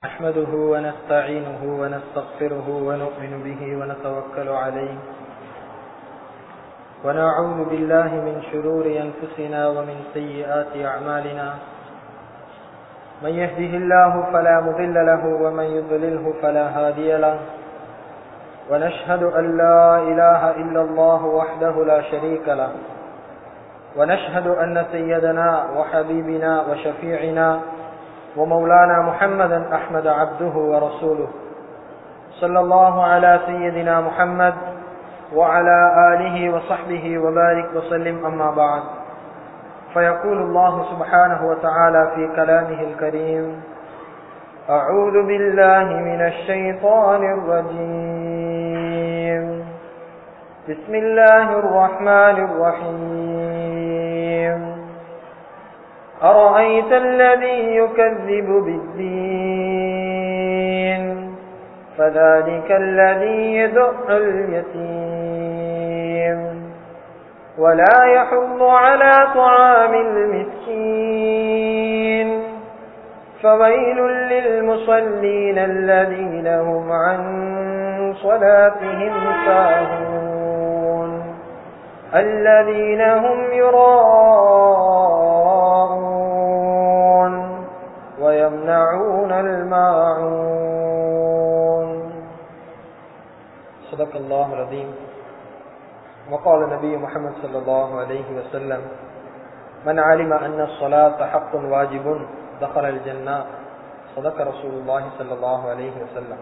نحمده ونستعينه ونستغفره ونؤمن به ونتوكل عليه ونعوذ بالله من شرور أنفسنا ومن سيئات أعمالنا من يهده الله فلا مضل له ومن يضلله فلا هادي له ونشهد أن لا إله إلا الله وحده لا شريك له ونشهد أن سيدنا وحبيبنا وشفيعنا ومولانا محمدا أحمد عبده ورسوله صلى الله على سيدنا محمد وعلى آله وصحبه وبارك وسلم أما بعد فيقول الله سبحانه وتعالى في كلامه الكريم أعوذ بالله من الشيطان الرجيم بسم الله الرحمن الرحيم أرأيت الذي يكذب بالدين فذلك الذي يدع اليتيم ولا يحض على طعام المسكين فويل للمصلين الذين هم عن صلاتهم ساهون الذين هم يراءون ويمنعون الماعون صدق الله العظيم وقال النبي محمد صلى الله عليه وسلم من علم أن الصلاة حق واجب دخل الجنة صدق رسول الله صلى الله عليه وسلم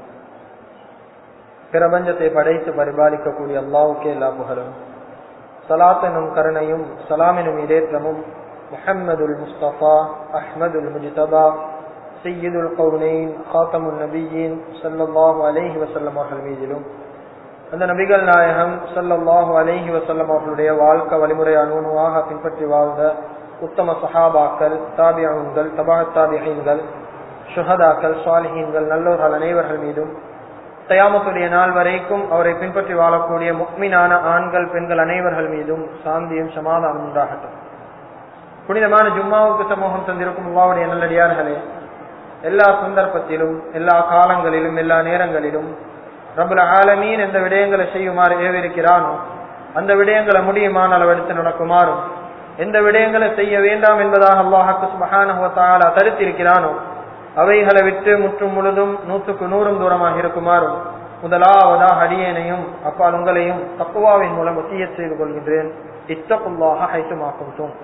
பிரபஞ்சத்தை படைத்து பரிபாலிக்கக்கூடிய அல்லாவுக்கே எல்லா புகழும் சலாத் எனும் கருணையும் சலாம் எனும் இடேற்றமும் முஹம்மதுல் முஸ்தபா அஹ்மதுல் முஜிதபா சையீதுல் கவுனைன் ஹாத்தமுல் நபியின் சல்லல்லாஹு அலைஹி வசல்லம் அவர்கள் மீதிலும் அந்த நபிகள் நாயகம் சல்லல்லாஹு அலைஹி வசல்லம் அவர்களுடைய வாழ்க்கை வழிமுறை அணுவாக பின்பற்றி வாழ்ந்த உத்தம சஹாபாக்கள் தாபியங்கள் தபா தாபியங்கள் சுஹதாக்கள் சுவாலிஹீன்கள் நல்லோர்கள் அனைவர்கள் மீதும் தயாமத்துடைய நாள் வரைக்கும் அவரை பின்பற்றி வாழக்கூடிய முக்மினான ஆண்கள் பெண்கள் அனைவர்கள் மீதும் சாந்தியும் சமாதானம் உண்டாகட்டும் புனிதமான ஜும்மாவுக்கு சமூகம் தந்திருக்கும் அல்லாவுடைய நல்லடியார்களே எல்லா சந்தர்ப்பத்திலும் எல்லா காலங்களிலும் எல்லா நேரங்களிலும் ரபுல ஆலமீன் எந்த விடயங்களை செய்யுமாறு ஏவிருக்கிறானோ அந்த விடயங்களை முடியுமான அளவெடுத்து நடக்குமாறும் எந்த விடயங்களை செய்ய வேண்டாம் என்பதாக அல்லாஹாக்கு சுபஹான தடுத்திருக்கிறானோ அவைகளை விட்டு முற்றும் முழுதும் நூற்றுக்கு நூறும் தூரமாக இருக்குமாறும் முதலாவதாக அடியேனையும் அப்பால் உங்களையும் தப்புவாவின் மூலம் ஒத்திய செய்து கொள்கின்றேன் இத்தப்புல்லாக ஹைத்துமாக்கும் தூண்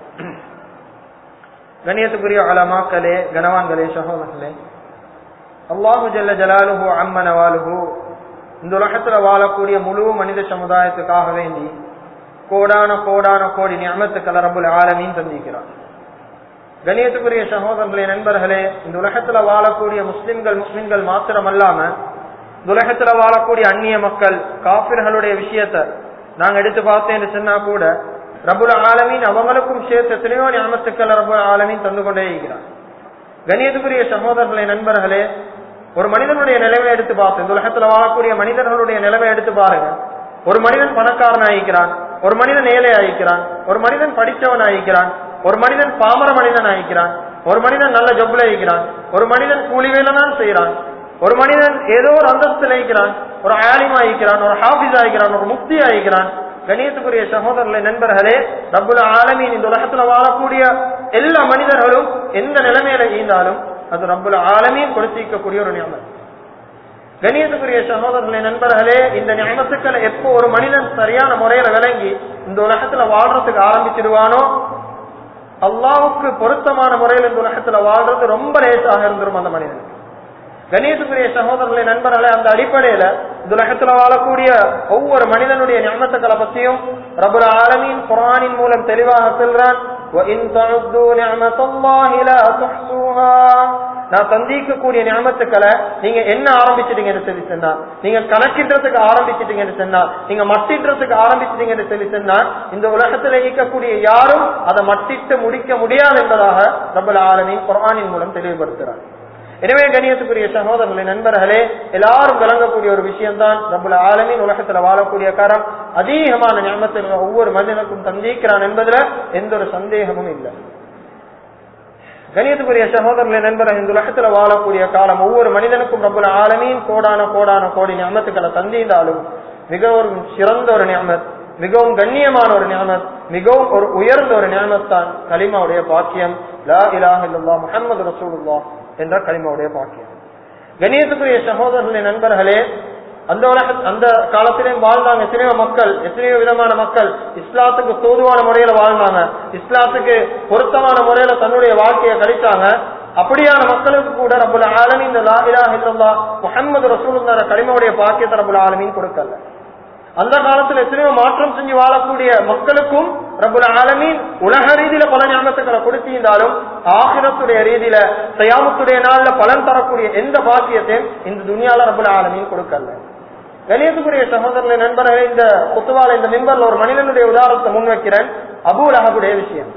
கணியத்துக்குரிய அலமாக்களே கனவான்களே சகோதரர்களே அல்லாஹு ஜல்ல ஜலாலுஹு அம்மனவாலுஹு இந்த உலகத்துல வாழக்கூடிய முழு மனித சமுதாயத்துக்காக வேண்டி கோடான கோடான கோடி ஞாபகத்துக்கள் ரபுல் ஆலமீன் சந்திக்கிறார் கணியத்துக்குரிய சகோதரர்களே நண்பர்களே இந்த உலகத்துல வாழக்கூடிய முஸ்லிம்கள் முஸ்லிம்கள் மாத்திரமல்லாம இந்த உலகத்துல வாழக்கூடிய அந்நிய மக்கள் காப்பிர்களுடைய விஷயத்த நாங்க எடுத்து பார்த்தேன் சொன்னா கூட ரபுல் ஆலமீன் அவங்களுக்கும் சேர்த்து எத்தனையோ ஞாபகத்துக்கள் ரபுல் ஆலமீன் தந்து கொண்டே இருக்கிறார் கணியத்துக்குரிய சகோதரர்களே நண்பர்களே ஒரு மனிதனுடைய நிலைமை எடுத்து பார்த்து இந்த உலகத்துல வாழக்கூடிய மனிதர்களுடைய நிலைமை எடுத்து பாருங்க ஒரு மனிதன் பணக்காரன் ஆகிக்கிறான் ஒரு மனிதன் ஏழை ஆகிக்கிறான் ஒரு மனிதன் படித்தவன் ஆகிக்கிறான் ஒரு மனிதன் பாமர மனிதன் ஆகிக்கிறான் ஒரு மனிதன் நல்ல ஜொப்ல ஆகிக்கிறான் ஒரு மனிதன் கூலி வேலை தான் செய்யறான் ஒரு மனிதன் ஏதோ ஒரு அந்தஸ்தில் ஆகிக்கிறான் ஒரு ஆலிம் ஆகிக்கிறான் ஒரு ஹாபிஸ் ஆகிக்கிறான் ஒரு முக்தி ஆகிக்கிறான் கணியத்துக்குரிய சகோதரர்களே நண்பர்களே ரப்புல ஆலமீன் இந்த உலகத்துல வாழக்கூடிய எல்லா மனிதர்களும் எந்த நிலைமையில ஈந்தாலும் அது ரப்புல ஆலமீன் கொடுத்திருக்கக்கூடிய ஒரு நியமம் கணியத்துக்குரிய சகோதரர்களே நண்பர்களே இந்த ஞாபகத்துக்களை எப்போ ஒரு மனிதன் சரியான முறையில விளங்கி இந்த உலகத்துல வாழ்றதுக்கு ஆரம்பிச்சிடுவானோ அல்லாவுக்கு பொருத்தமான முறையில் இந்த உலகத்துல வாழ்றது ரொம்ப லேசாக இருந்துரும் அந்த மனிதனுக்கு கணேசுக்குரிய சகோதரர்களை நண்பர்களே அந்த அடிப்படையில இந்த உலகத்துல வாழக்கூடிய ஒவ்வொரு மனிதனுடைய ஞாபகத்துக்களை பத்தியும் ரபுல் ஆலமீன் குரானின் மூலம் தெளிவாக சொல்றான் நான் சந்திக்கக்கூடிய ஞாபகத்துக்களை நீங்க என்ன ஆரம்பிச்சிட்டீங்கன்னு சொல்லி சொன்னா நீங்க கணக்கின்றதுக்கு ஆரம்பிச்சிட்டீங்கன்னு சொன்னா நீங்க மட்டின்றதுக்கு ஆரம்பிச்சிட்டீங்கன்னு சொல்லி சொன்னா இந்த உலகத்துல இயக்கக்கூடிய யாரும் அதை மட்டிட்டு முடிக்க முடியாது என்பதாக ரபுல் ஆலமீன் குரானின் மூலம் தெளிவுபடுத்துறார் எனவே கணியத்துக்குரிய சகோதரர்களே நண்பர்களே எல்லாரும் விளங்கக்கூடிய ஒரு விஷயம் தான் நம்மள ஆலமின் உலகத்துல வாழக்கூடிய காரம் அதிகமான ஞாபகத்தில் ஒவ்வொரு மனிதனுக்கும் சந்திக்கிறான் என்பதுல எந்த ஒரு சந்தேகமும் இல்லை கணியத்துக்குரிய சகோதரர்களை நண்பர்கள் இந்த உலகத்துல வாழக்கூடிய காலம் ஒவ்வொரு மனிதனுக்கும் ரப்புல ஆலமீன் கோடான கோடான கோடி ஞாபகத்துக்களை தந்திருந்தாலும் மிகவும் சிறந்த ஒரு ஞாபகம் மிகவும் கண்ணியமான ஒரு ஞாபகம் மிகவும் ஒரு உயர்ந்த ஒரு ஞாபகத்தான் கலிமாவுடைய பாக்கியம் லா இலாஹ இல்லல்லா முஹம்மது ரசூலுல்லாஹ் என்ற கலிமாவுடைய பாக்கியம் கணியத்துக்குரிய சகோதரர்களை நண்பர்களே அந்த உலக அந்த காலத்திலேயும் வாழ்ந்தாங்க எத்தனையோ மக்கள் எத்தனையோ விதமான மக்கள் இஸ்லாத்துக்கு தோதுவான முறையில வாழ்ந்தாங்க இஸ்லாத்துக்கு பொருத்தமான முறையில தன்னுடைய வாழ்க்கையை கழிச்சாங்க அப்படியான மக்களுக்கு கூட ரபுல் ஆலமின் இந்த லா இலாஹ இல்லல்லா முஹம்மது ரசூலுல்லாஹ் கலிமாவுடைய பாக்கியத்தை ரபுல் ஆலமீன் கொடுக்கல அந்த காலத்துல எத்தனையோ மாற்றம் செஞ்சு வாழக்கூடிய மக்களுக்கும் ரபுல் ஆலமீன் உலக ரீதியில பல ஞாபகத்துக்களை கொடுத்திருந்தாலும் ஆகிரத்துடைய ரீதியில சயாமத்துடைய நாள்ல பலன் தரக்கூடிய எந்த பாக்கியத்தையும் இந்த துனியால ரபுல் ஆலமீன் கொடுக்கல கணியத்துக்குரிய சகோதரர்களை நண்பர்களே இந்த குத்துவால இந்த மிம்பர்ல ஒரு மனிதனுடைய உதாரணத்தை முன்வைக்கிறேன் அபூல் அஹபுடைய விஷயம்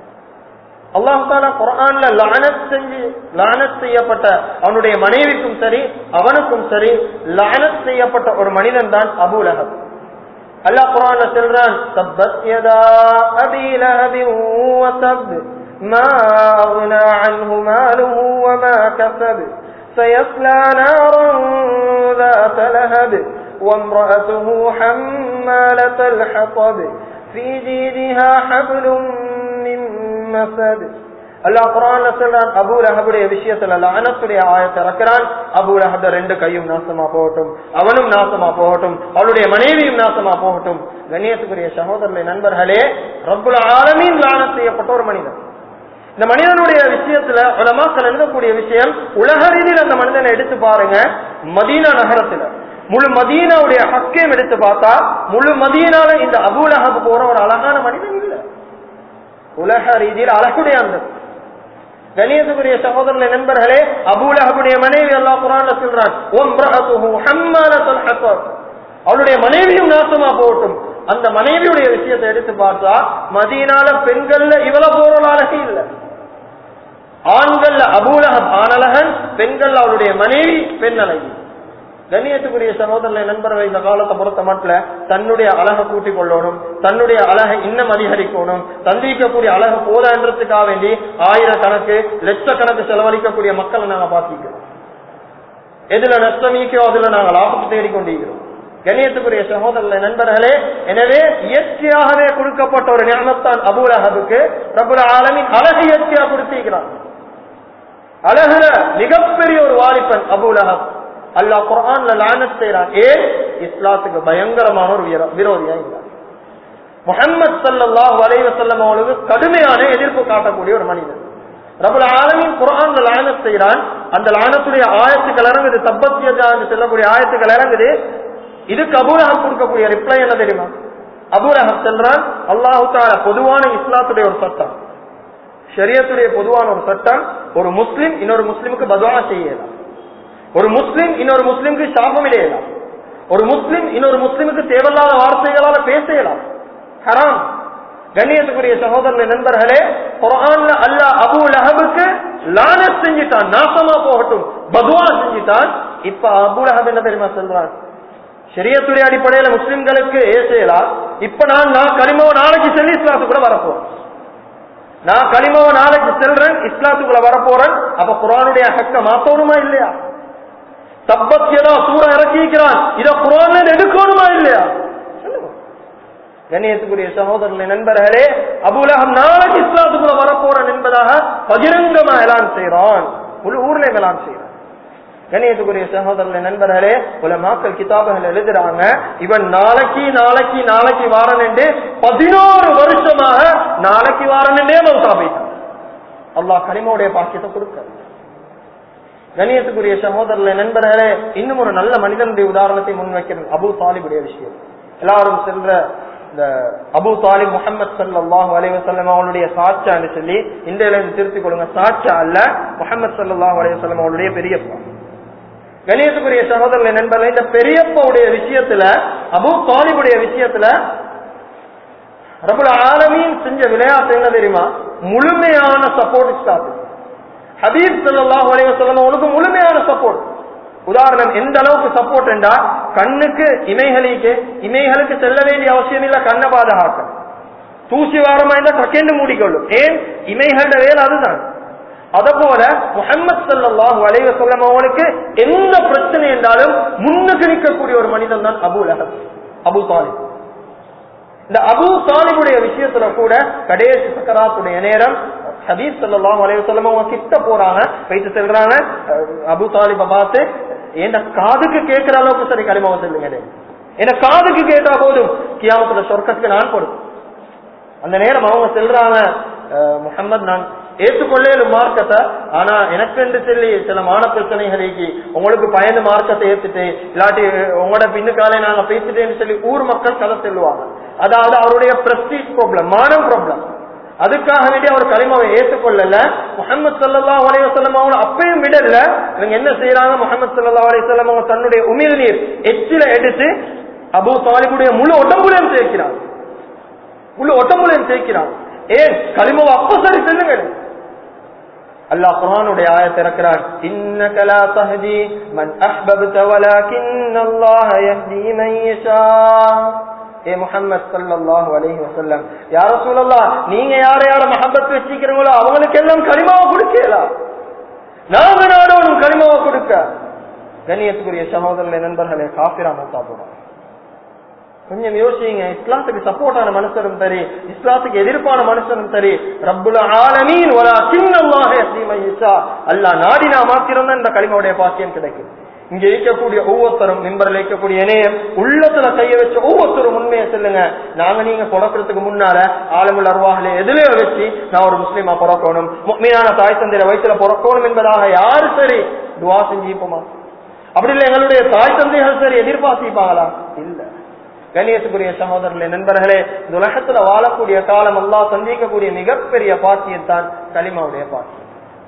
அல்லாஹால குரான்ல லானத் செஞ்சு லானத் செய்யப்பட்ட அவனுடைய மனைவிக்கும் சரி அவனுக்கும் சரி லானத் செய்யப்பட்ட ஒரு மனிதன் தான் அபூல் அஹப் அல்லாஹ் குரான்ல சொல்றான் தப்பத் யதா அபி லஹபி வதப் ما أغنى عنه ماله وما كسب سيصلى نارا ذات لهب وامرأته حمالة الحطب في جيدها حبل من مسد அல்லாஹ் குரான்ல சொல்றான் அபூ லஹபுடைய விஷயத்துல லானத்துடைய ஆயத்தை இறக்கிறான் அபூ லஹப ரெண்டு கையும் நாசமா போகட்டும் அவனும் நாசமா போகட்டும் அவளுடைய மனைவியும் நாசமா போகட்டும் கண்ணியத்துக்குரிய சகோதரர்களை நண்பர்களே ரப்புல் ஆலமீன் லானத் செய்யப்பட்ட ஒரு மனிதன் இந்த மனிதனுடைய விஷயத்துல உலமாக்கள் எழுதக்கூடிய விஷயம் உலக ரீதியில் அந்த மனிதனை எடுத்து பாருங்க மதீனா நகரத்துல முழு மதீனாவுடைய ஹக்கையும் எடுத்து பார்த்தா முழு மதீனால இந்த அபூலஹப் போற ஒரு அழகான மனிதன் இல்ல உலக ரீதியில் அழகுடைய அந்த கணியத்துக்குரிய சகோதரர்களை நண்பர்களே அபூலஹபுடைய மனைவி அல்லாஹ் குரான்ல சொல்றான் ஒம்ரஹத்துஹு ஹம்மாலத்துல் ஹத்தப் அவளுடைய மனைவியும் நாசமா போகட்டும் அந்த மனைவியுடைய விஷயத்தை எடுத்து பார்த்தா மதீனால பெண்கள்ல இவ்வளவு போற அழகு இல்லை ஆண்கள்ல அபூலகம் ஆனழகன் பெண்கள் அவருடைய மனைவி பெண் அழகி கண்ணியத்துக்குரிய சகோதரர்களை நண்பர்கள் இந்த காலத்தை பொறுத்த மட்டும் தன்னுடைய அழகை கூட்டிக் கொள்ளணும் தன்னுடைய அழகை இன்னும் அதிகரிக்கணும் தந்திக்கக்கூடிய அழகு போதான்றதுக்காக வேண்டி ஆயிரக்கணக்கு லட்சக்கணக்கு செலவழிக்கக்கூடிய மக்களை நாங்க பார்த்திக்கிறோம் எதுல நஷ்டமீக்கோ அதுல நாங்கள் லாபத்தை தேடிக்கொண்டிருக்கிறோம் கண்ணியத்துக்குரிய சகோதரர்களே நண்பர்களே எனவே இயற்கையாகவே கொடுக்கப்பட்ட ஒரு ஞானத்தான் அபூல் அஹபுக்கு பிரபுல ஆலமின் அழகு இயற்கையா கொடுத்திருக்கிறான் அழகுல மிகப்பெரிய ஒரு வாலிபன் அபூல் அஹப் அல்லாஹ் குரான்ல லானத் செய்யறான் ஏன் இஸ்லாத்துக்கு பயங்கரமான ஒரு வீர- விரோதியா இருந்தார் முகமது சல்லாஹ் வலைவசல்லம் அவளுக்கு கடுமையான எதிர்ப்பு காட்டக்கூடிய ஒரு மனிதன் ரபுல் ஆலமின் குரான்ல லானத் செய்யறான் அந்த லானத்துடைய ஆயத்துக்கள் இறங்குது தப்பத்தியதா என்று சொல்லக்கூடிய ஆயத்துக்கள் இறங்குது இதுக்கு அபூரகம் கொடுக்கக்கூடிய ரிப்ளை என்ன தெரியுமா அபூரகம் சென்றான் அல்லாஹு தாலா பொதுவான இஸ்லாத்துடைய ஒரு சட்டம் ஷரியத்துடைய பொதுவான ஒரு சட்டம் ஒரு முஸ்லிம் இன்னொரு முஸ்லிமுக்கு பதுவா செய்யலாம் ஒரு முஸ்லிம் இன்னொரு முஸ்லிமுக்கு சாபம் இடையலாம் ஒரு முஸ்லிம் இன்னொரு முஸ்லிமுக்கு தேவையில்லாத வார்த்தைகளால பேசலாம் ஹராம் கண்ணியத்துக்குரிய சகோதரர்களே நண்பர்களே குரான்ல அல்லாஹ் அபு லஹபுக்கு லானத் செஞ்சிட்டான் நாசமா போகட்டும் பதுவா செஞ்சிட்டான் இப்ப அபு லஹப் என்ன தெரியுமா சொல்றான் ஷரியத்துடைய அடிப்படையில முஸ்லிம்களுக்கு ஏசையலாம் இப்ப நான் நான் கனிமாவை நாளைக்கு சொல்லி இஸ்லாத்துக்குள்ள வரப்போறேன் நான் கனிமாவை நாளைக்கு செல்றேன் இஸ்லாத்துக்குள்ள வரப்போறேன் அப்ப குரானுடைய ஹக்க மாத்தணுமா இல்லையா தப்பத்தியதா சூற இறக்கிக்கிறான் இத குரான்ல எடுக்கணுமா இல்லையா சொல்லுங்க கண்ணியத்துக்குரிய சகோதரர்களே நண்பர்களே அபுலகம் நாளைக்கு இஸ்லாத்துக்குள்ள வரப்போறேன் என்பதாக பகிரங்கமா எலான் செய்யறான் முழு ஊர்ல எலான் செய்யறான் கண்ணியத்துக்குரிய சகோதரர்களே நண்பர்களே உலமாக்கள் கிதாபுகள் எழுதுறாங்க இவன் நாளைக்கு நாளைக்கு நாளைக்கு வாரன் என்று பதினோரு வருஷமாக நாளைக்கு வாரன் என்றே மௌசா போயிட்டான் அல்லாஹ் கனிமோடைய பாக்கியத்தை கொடுக்க கண்ணியத்துக்குரிய சகோதரர்களே நண்பர்களே இன்னும் ஒரு நல்ல மனிதனுடைய உதாரணத்தை முன்வைக்கிறேன் அபு தாலிபுடைய விஷயம் எல்லாரும் சென்ற இந்த அபு தாலிப் முகமது சல்லாஹூ அலைவசல்லம் அவனுடைய சாட்சான்னு சொல்லி இந்தியில இருந்து திருத்திக் கொடுங்க சாட்சா அல்ல முகமது சல்லாஹூ அலைவசல்லம் அவனுடைய பெரியப்பா கணேசபுரிய சகோதரர்களை நண்பர்களே இந்த பெரியப்பாவுடைய விஷயத்துல அபு தாலிபுடைய விஷயத்துல ரபுல் ஆலமீன் செஞ்ச விளையாட்டு என்ன தெரியுமா முழுமையான சப்போர்ட் ஸ்டாப் ஹபீப் ஸல்லல்லாஹு அலைஹி வஸல்லம் அவனுக்கு முழுமையான சப்போர்ட் உதாரணம் எந்த அளவுக்கு சப்போர்ட் என்றா கண்ணுக்கு இமைகளுக்கு இமைகளுக்கு செல்ல வேண்டிய அவசியம் இல்ல கண்ணை பாதுகாக்க தூசி வாரமா இருந்தா டக்கெண்டு மூடிக்கொள்ளும் ஏன் இமைகளோட வேலை அதுதான் அத போல முகமது சல்லாஹூ அலைவ சொல்லம் அவனுக்கு எந்த பிரச்சனை என்றாலும் முன்னுக்கு நிற்கக்கூடிய ஒரு மனிதன் தான் அபு லஹப் அபு தாலிப் இந்த அபு தாலிபுடைய விஷயத்துல கூட கடைசி சக்கராத்துடைய நேரம் ஹபீஸ் சல்லாஹூ அலைவ சொல்லம் அவங்க கிட்ட போறாங்க வைத்து செல்றாங்க அபு தாலிப பார்த்து என் காதுக்கு கேட்கிற அளவுக்கு சரி களிமாவை சொல்லுங்க என காதுக்கு கேட்டா போதும் கியாமத்துல சொர்க்கத்துக்கு நான் கொடுக்கும் அந்த நேரம் அவங்க செல்றாங்க முகமது நான் ஏற்றுக்கொள்ளேன் மார்க்கத்தை ஆனா எனக்கு என்று சொல்லி சில மான பிரச்சனைகளுக்கு உங்களுக்கு பயந்து மார்க்கத்தை ஏத்துட்டு இல்லாட்டி உங்களோட பின்னுக்காலே நாங்க பேசிட்டேன்னு சொல்லி ஊர் மக்கள் கதை சொல்லுவாங்க அதாவது அவருடைய பிரஸ்டீஜ் ப்ராப்ளம் மானம் ப்ராப்ளம் அதுக்காக வேண்டி அவர் களிமாவை ஏற்றுக்கொள்ளல முகமது சல்லா அலைவசல்லம் அவங்க அப்பயும் விடல இவங்க என்ன செய்யறாங்க முகமது சல்லா அலைவசல்லம் அவங்க தன்னுடைய உமிழ் நீர் எச்சில எடுத்து அபு தாலிபுடைய முழு உடம்புலையும் சேர்க்கிறாங்க முழு உடம்புலையும் சேர்க்கிறாங்க ஏன் களிமாவை அப்ப சரி சொல்லுங்க அல்லாஹ் குர்ஆனுடைய ஆயத்தை இறக்கிறான் இன்னக லா தஹ்தி மன் அஹ்பப்த வலாகின் அல்லாஹ் யஹ்தி மன் யஷா ஏ முஹம்மத் ஸல்லல்லாஹு அலைஹி வஸல்லம் யா ரசூலல்லாஹ் நீங்க யார யார மஹப்பத் வச்சிக்கிறீங்களோ அவங்களுக்கு எல்லாம் கலிமாவை கொடுக்கலாம் நாங்க நாடோடும் கலிமாவை கொடுக்க கண்ணியத்துக்குரிய சகோதரர்களே நண்பர்களே காபிரா மௌத்தா போறாங்க கொஞ்சம் யோசிங்க இஸ்லாத்துக்கு சப்போர்ட்டான மனுஷனும் சரி இஸ்லாத்துக்கு எதிர்ப்பான மனுஷனும் சரி ரப்புல ஆலமீன் வலா சின்னல்லாஹ யஸ்தீமையிஷா அல்லாஹ் நாடினா மாத்திரம் தான் இந்த களிமாவுடைய பாக்கியம் கிடைக்கும் இங்க இருக்கக்கூடிய ஒவ்வொருத்தரும் மிம்பரில் இருக்கக்கூடிய இணையம் உள்ளத்துல கைய வச்ச ஒவ்வொருத்தரும் உண்மையை சொல்லுங்க நாங்க நீங்க பிறக்கிறதுக்கு முன்னால ஆலமுல் அருவாகல எதுலயோ வச்சு நான் ஒரு முஸ்லீமா பிறக்கணும் மீனான தாய் தந்தையில வயிற்றுல பிறக்கணும் என்பதாக யாரு சரி துவா செஞ்சுப்போமா அப்படி இல்லை எங்களுடைய தாய் தந்தைகள் சரி எதிர்பார்த்திப்பாங்களா இல்ல கண்ணியத்துக்குரிய சகோதரர்களே நண்பர்களே இந்த உலகத்துல வாழக்கூடிய காலம் எல்லாம் சந்திக்கக்கூடிய மிகப்பெரிய பாக்கியத்தான் களிமாவுடைய பாக்கியம்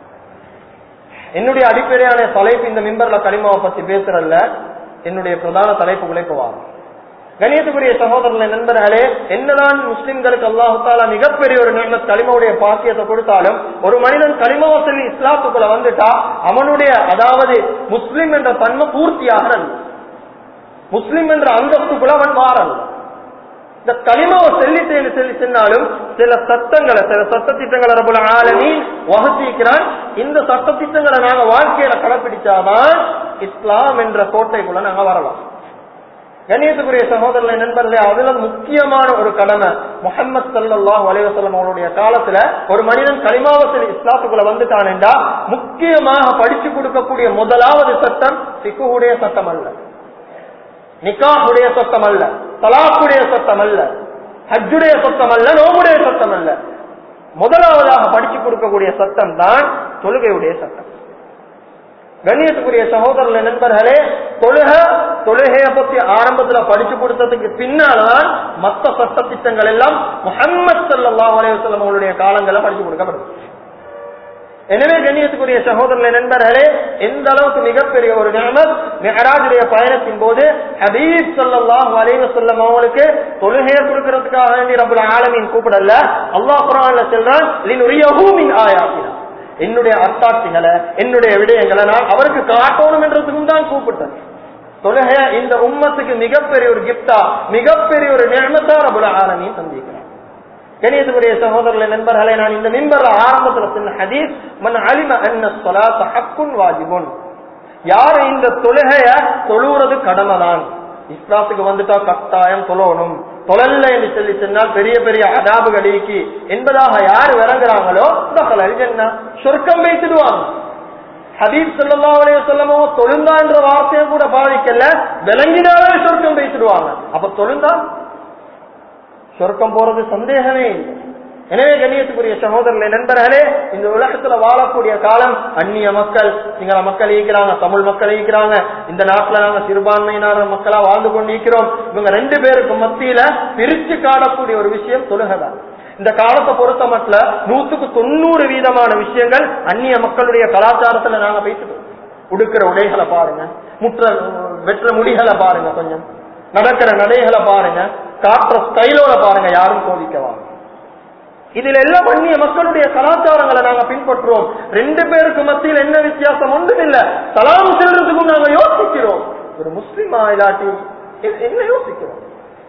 என்னுடைய அடிப்படையான தலைப்பு இந்த மிம்பர்ல களிமாவை பத்தி பேசுறல்ல என்னுடைய பிரதான தலைப்பு உழைப்புவாகும் கணியத்துக்குரிய சகோதரர்களே நண்பர்களே என்னதான் முஸ்லிம்களுக்கு அல்லாஹால மிகப்பெரிய ஒரு நிர்மத் களிமாவுடைய பாக்கியத்தை கொடுத்தாலும் ஒரு மனிதன் களிமாவை சொல்லி இஸ்லாத்துக்குள்ள வந்துட்டா அவனுடைய அதாவது முஸ்லிம் என்ற தன்மை பூர்த்தியாக முஸ்லிம் என்ற அந்தஸ்துக்குள்ள அவன் மாறல் இந்த களிமாவை செல்லிட்டேன்னு சொல்லி சொன்னாலும் சில சட்டங்களை சில சட்ட திட்டங்களை ரபுல ஆலமீன் வகுத்திக்கிறான் இந்த சட்ட திட்டங்களை நாங்க வாழ்க்கையில கடைபிடிச்சாதான் இஸ்லாம் என்ற கோட்டைக்குள்ள நாங்க வரலாம் கண்ணியத்துக்குரிய சகோதரர்களை நண்பர்களே அதுல முக்கியமான ஒரு கடமை முகமது சல்லாஹ் அலைவசல்லம் அவருடைய காலத்துல ஒரு மனிதன் களிமாவத்தில் இஸ்லாத்துக்குள்ள வந்துட்டானேண்டா முக்கியமாக படிச்சு கொடுக்கக்கூடிய முதலாவது சட்டம் சிக்குடைய சட்டம் அல்ல நிக்காஹுடைய சட்டம் அல்ல தலாக்குடைய சட்டம் அல்ல ஹஜ்ஜுடைய சட்டம் அல்ல நோமுடைய சட்டம் அல்ல முதலாவதாக படிச்சு கொடுக்கக்கூடிய சட்டம் தான் தொழுகையுடைய சட்டம் கண்ணியத்துக்குரிய சகோதரர்கள் நண்பர்களே தொழுக தொழுகைய பத்தி ஆரம்பத்துல படிச்சு கொடுத்ததுக்கு பின்னால்தான் மத்த சட்ட திட்டங்கள் எல்லாம் முகம்மது சல்லாஹ் அலைவசல்லம் அவங்களுடைய காலங்களில் படிச்சு கொடுக்கப்படும் எனவே கண்ணியத்துக்குரிய சகோதரர்களை நண்பர்களே எந்த அளவுக்கு மிகப்பெரிய ஒரு நியமத் மெஹராஜுடைய பயணத்தின் போது ஹபீப் சல்லாஹ் அலைவ சொல்லம் அவங்களுக்கு தொழுகையை கொடுக்கறதுக்காக வேண்டி ரபுல் ஆலமின் கூப்பிடல அல்லாஹ் குரான்ல செல்றான் லினுரியஹூமின் ஆயாத்தினா என்னுடைய அத்தாட்சிகளை என்னுடைய விடயங்களை நான் அவருக்கு காட்டணும் என்றதுக்கும் தான் கூப்பிட்டேன் தொழுகை இந்த உம்மத்துக்கு மிகப்பெரிய ஒரு கிப்டா மிகப்பெரிய ஒரு நியமத்தா ரபுல் ஆலமின் சந்திக்கிறான் கணியத்துக்குரிய சகோதரர்களை நண்பர்களை நான் இந்த மின்பர்ல ஆரம்பத்துல சொன்ன ஹதீஸ் மன் அலிம அன்ன ஸலாத்த ஹக்குன் வாஜிபுன் யார் இந்த தொழுகைய தொழுறது கடமைதான் இஸ்லாத்துக்கு வந்துட்டா கட்டாயம் தொழணும் தொழல்ல என்று சொல்லி சொன்னால் பெரிய பெரிய அதாபுகள் இருக்கு என்பதாக யார் விளங்குறாங்களோ என்ன சொர்க்கம் வைத்துடுவாங்க ஹபீப் சொல்லா அலைய சொல்லமோ தொழுந்தா என்ற வார்த்தையை கூட பாதிக்கல விளங்கினாலே சொர்க்கம் வைத்துடுவாங்க அப்ப தொழுந்தா சொர்க்கம் போறது சந்தேகமே இல்லை எனவே கண்ணியத்துக்குரிய சகோதரர்களே நண்பர்களே இந்த உலகத்துல வாழக்கூடிய காலம் அந்நிய மக்கள் சிங்கள மக்கள் ஈக்கிறாங்க தமிழ் மக்கள் ஈக்கிறாங்க இந்த நாட்டுல நாங்க சிறுபான்மையினான மக்களா வாழ்ந்து கொண்டு இருக்கிறோம் இவங்க ரெண்டு பேருக்கு மத்தியில பிரிச்சு காணக்கூடிய ஒரு விஷயம் தொழுகதான் இந்த காலத்தை பொறுத்த மட்டும் நூத்துக்கு தொண்ணூறு வீதமான விஷயங்கள் அந்நிய மக்களுடைய கலாச்சாரத்துல நாங்க பேசுறோம் உடுக்கிற உடைகளை பாருங்க முற்ற வெற்ற முடிகளை பாருங்க கொஞ்சம் நடக்கிற நடைகளை பாருங்க காட்டுற ஸ்டைலோட பாருங்க யாரும் சோதிக்கவாங்க இதுல எல்லாம் அந்நிய மக்களுடைய கலாச்சாரங்களை நாங்க பின்பற்றுவோம் ரெண்டு பேருக்கு மத்தியில் என்ன வித்தியாசம் ஒன்றும் இல்ல சலாம் செல்றதுக்கும் நாங்க யோசிக்கிறோம் ஒரு முஸ்லிமா இல்லாட்டி என்ன யோசிக்கிறோம்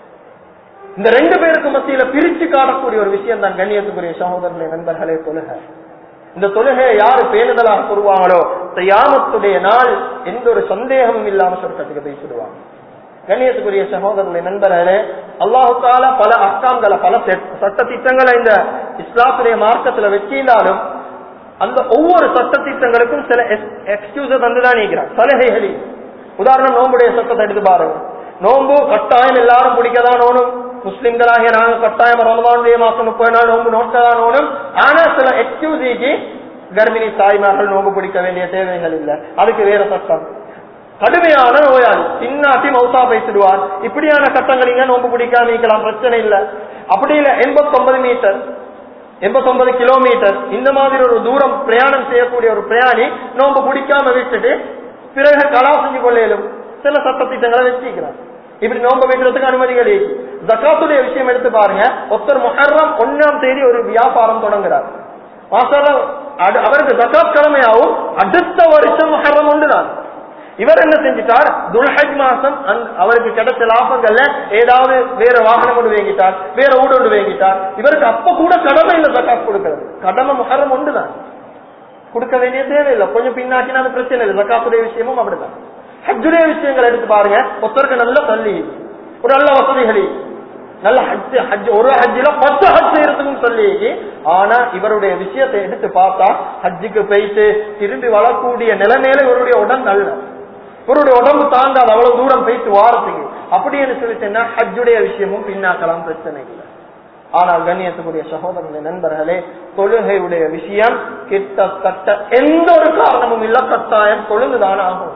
இந்த ரெண்டு பேருக்கு மத்தியில பிரிச்சு காணக்கூடிய ஒரு விஷயம் தான் கண்ணியத்துக்குரிய சகோதரர்களே நண்பர்களே தொழுக இந்த தொழுகையை யாரு பேணுதலாக சொல்லுவாங்களோ தயாமத்துடைய நாள் எந்த ஒரு சந்தேகமும் இல்லாம சொர்க்கத்துக்கு போய் சொல்லுவாங்க கண்ணியத்துக்குரிய சகோதரர்களை நண்பர்களே அல்லாஹு தாலா பல அக்காம்களை பல சட்ட திட்டங்களை இந்த இஸ்லாத்துடைய மார்க்கத்துல வச்சிருந்தாலும் அந்த ஒவ்வொரு சட்ட திட்டங்களுக்கும் சில எக்ஸ்கியூஸ தந்துதான் நீக்கிறான் சலுகைகளில் உதாரணம் நோம்புடைய சட்டத்தை எடுத்து பாருங்க நோம்பு கட்டாயம் எல்லாரும் பிடிக்கதான் ஓணும் முஸ்லிம்களாகிய நாங்க கட்டாயம் ரமதானுடைய மாசம் முப்பது நாள் நோம்பு நோட்டதான் ஓணும் ஆனா சில எக்ஸ்கியூசிக்கு கர்ப்பிணி தாய்மார்கள் நோம்பு பிடிக்க வேண்டிய தேவைகள் இல்லை அதுக்கு வேற சட்டம் கடுமையான நோயாளி பின்னாட்டி மௌசா பேசிடுவார் இப்படியான கட்டங்களிங்க நோம்பு பிடிக்காம இருக்கலாம் பிரச்சனை இல்ல அப்படி இல்ல எண்பத்தொன்பது மீட்டர் எண்பத்தொன்பது கிலோமீட்டர் இந்த மாதிரி ஒரு தூரம் பிரயாணம் செய்யக்கூடிய ஒரு பிரயாணி நோம்பு பிடிக்காம விட்டுட்டு பிறகு கலா செஞ்சு கொள்ளையிலும் சில சட்டத்திட்டங்களை வச்சிருக்கிறார் இப்படி நோம்பு வைக்கிறதுக்கு அனுமதிகள் இருக்கு ஜக்காத்துடைய விஷயம் எடுத்து பாருங்க ஒருத்தர் முஹர்ரம் ஒன்னாம் தேதி ஒரு வியாபாரம் தொடங்குறார் மாசாலம் அவருக்கு ஜக்காத் கடமையாவும் அடுத்த வருஷம் முஹர்ரம் ஒன்றுதான் இவர் என்ன செஞ்சிட்டார் துல்ஹஜ் மாசம் அவருக்கு கிடைச்ச லாபங்கள்ல ஏதாவது வேற வாகனம் கொண்டு வாங்கிட்டார் வேற ஊடு கொண்டு வாங்கிட்டார் இவருக்கு அப்ப கூட கடமை இல்ல ஜக்காத் கொடுக்கிறது கடமை முகரம் ஒன்றுதான் கொடுக்க வேண்டிய தேவையில்லை கொஞ்சம் பின்னாட்டினா அது பிரச்சனை இல்லை ஜக்காத்துடைய விஷயமும் அப்படிதான் ஹஜ்ஜுடைய விஷயங்கள் எடுத்து பாருங்க ஒருத்தருக்கு நல்ல தள்ளி ஒரு நல்ல வசதிகளி நல்ல ஹஜ் ஹஜ் ஒரு ஹஜ்ஜில பத்து ஹஜ் செய்யறதுக்கும் சொல்லி ஆனா இவருடைய விஷயத்தை எடுத்து பார்த்தா ஹஜ்ஜுக்கு போயிட்டு திரும்பி வரக்கூடிய நிலைமையில இவருடைய உடல் நல்ல இவருடைய உடம்பு தாங்காது அவ்வளவு தூரம் போயிட்டு வாரத்துக்கு அப்படின்னு சொல்லிட்டேன்னா ஹஜ்ஜுடைய விஷயமும் பின்னாக்கலாம் பிரச்சனை இல்லை ஆனால் கண்ணியத்துக்குரிய சகோதரர்களே நண்பர்களே தொழுகையுடைய விஷயம் கிட்டத்தட்ட எந்த ஒரு காரணமும் இல்ல கட்டாயம் தொழுதுதான் ஆகும்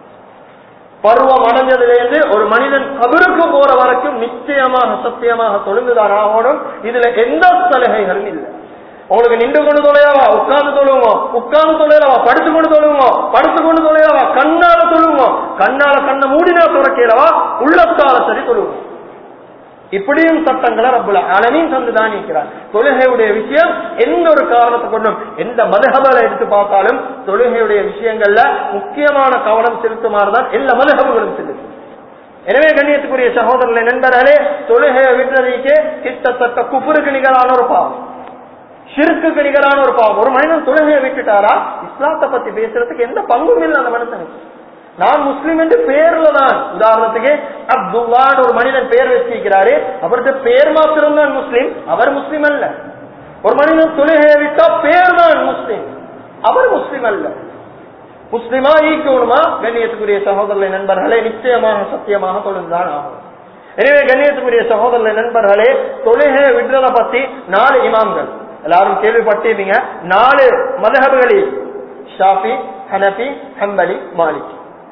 பருவம் அடைஞ்சதிலிருந்து ஒரு மனிதன் கபருக்கு போற வரைக்கும் நிச்சயமாக சத்தியமாக தொழுந்துதான் ஆகணும் இதுல எந்த சலுகைகளும் இல்லை உங்களுக்கு நின்று கொண்டு தொலையாவா உட்கார்ந்து தொழுவோம் உட்கார்ந்து தொலையாவா படுத்து கொண்டு தொழுவோம் படுத்து கொண்டு தொலையாவா கண்ணால தொழுவோம் கண்ணால கண்ணை மூடினா துறக்கிறவா உள்ளத்தால சரி தொழுவோம் இப்படியும் சட்டங்களை ரப்புல அலனையும் தந்துதான் இருக்கிறார் தொழுகையுடைய விஷயம் எந்த ஒரு காரணத்தை கொண்டும் எந்த மதுகபலை எடுத்து பார்த்தாலும் தொழுகையுடைய விஷயங்கள்ல முக்கியமான கவனம் செலுத்துமாறுதான் எல்லா மதுகபுகளும் செலுத்தும் எனவே கண்ணியத்துக்குரிய சகோதரர்களை நண்பர்களே தொழுகையை விட்டுறதுக்கே கிட்டத்தட்ட குப்புருக்கு நிகரான ஒரு பாவம் ஷிர்க்குக்கு நிகரான ஒரு பாவம் ஒரு மனிதன் தொழுகையை விட்டுட்டாரா இஸ்லாத்தை பத்தி பேசுறதுக்கு எந்த பங்கும் இல்லை அந்த மனுஷனுக்கு நான் முஸ்லிம் என்று பேர்ல தான் உதாரணத்துக்கு அப்துல்லான்னு ஒரு மனிதன் பேர் வச்சிருக்கிறாரு அவருக்கு பேர் மாத்திரம் தான் முஸ்லிம் அவர் முஸ்லிம் அல்ல ஒரு மனிதன் தொழுகையை விட்டா பேர் தான் முஸ்லிம் அவர் முஸ்லிம் அல்ல முஸ்லிமா ஈக்கணுமா கண்ணியத்துக்குரிய சகோதரர்களை நண்பர்களே நிச்சயமாக சத்தியமாக தொழுதுதான் ஆகும் எனவே கண்ணியத்துக்குரிய சகோதரர்களை நண்பர்களே தொழுகையை விடுறத பத்தி நாலு இமாம்கள் எல்லாரும் கேள்விப்பட்டிருப்பீங்க நாலு மதகபுகளில் ஷாஃபி ஹனபி ஹம்பலி மாலிக்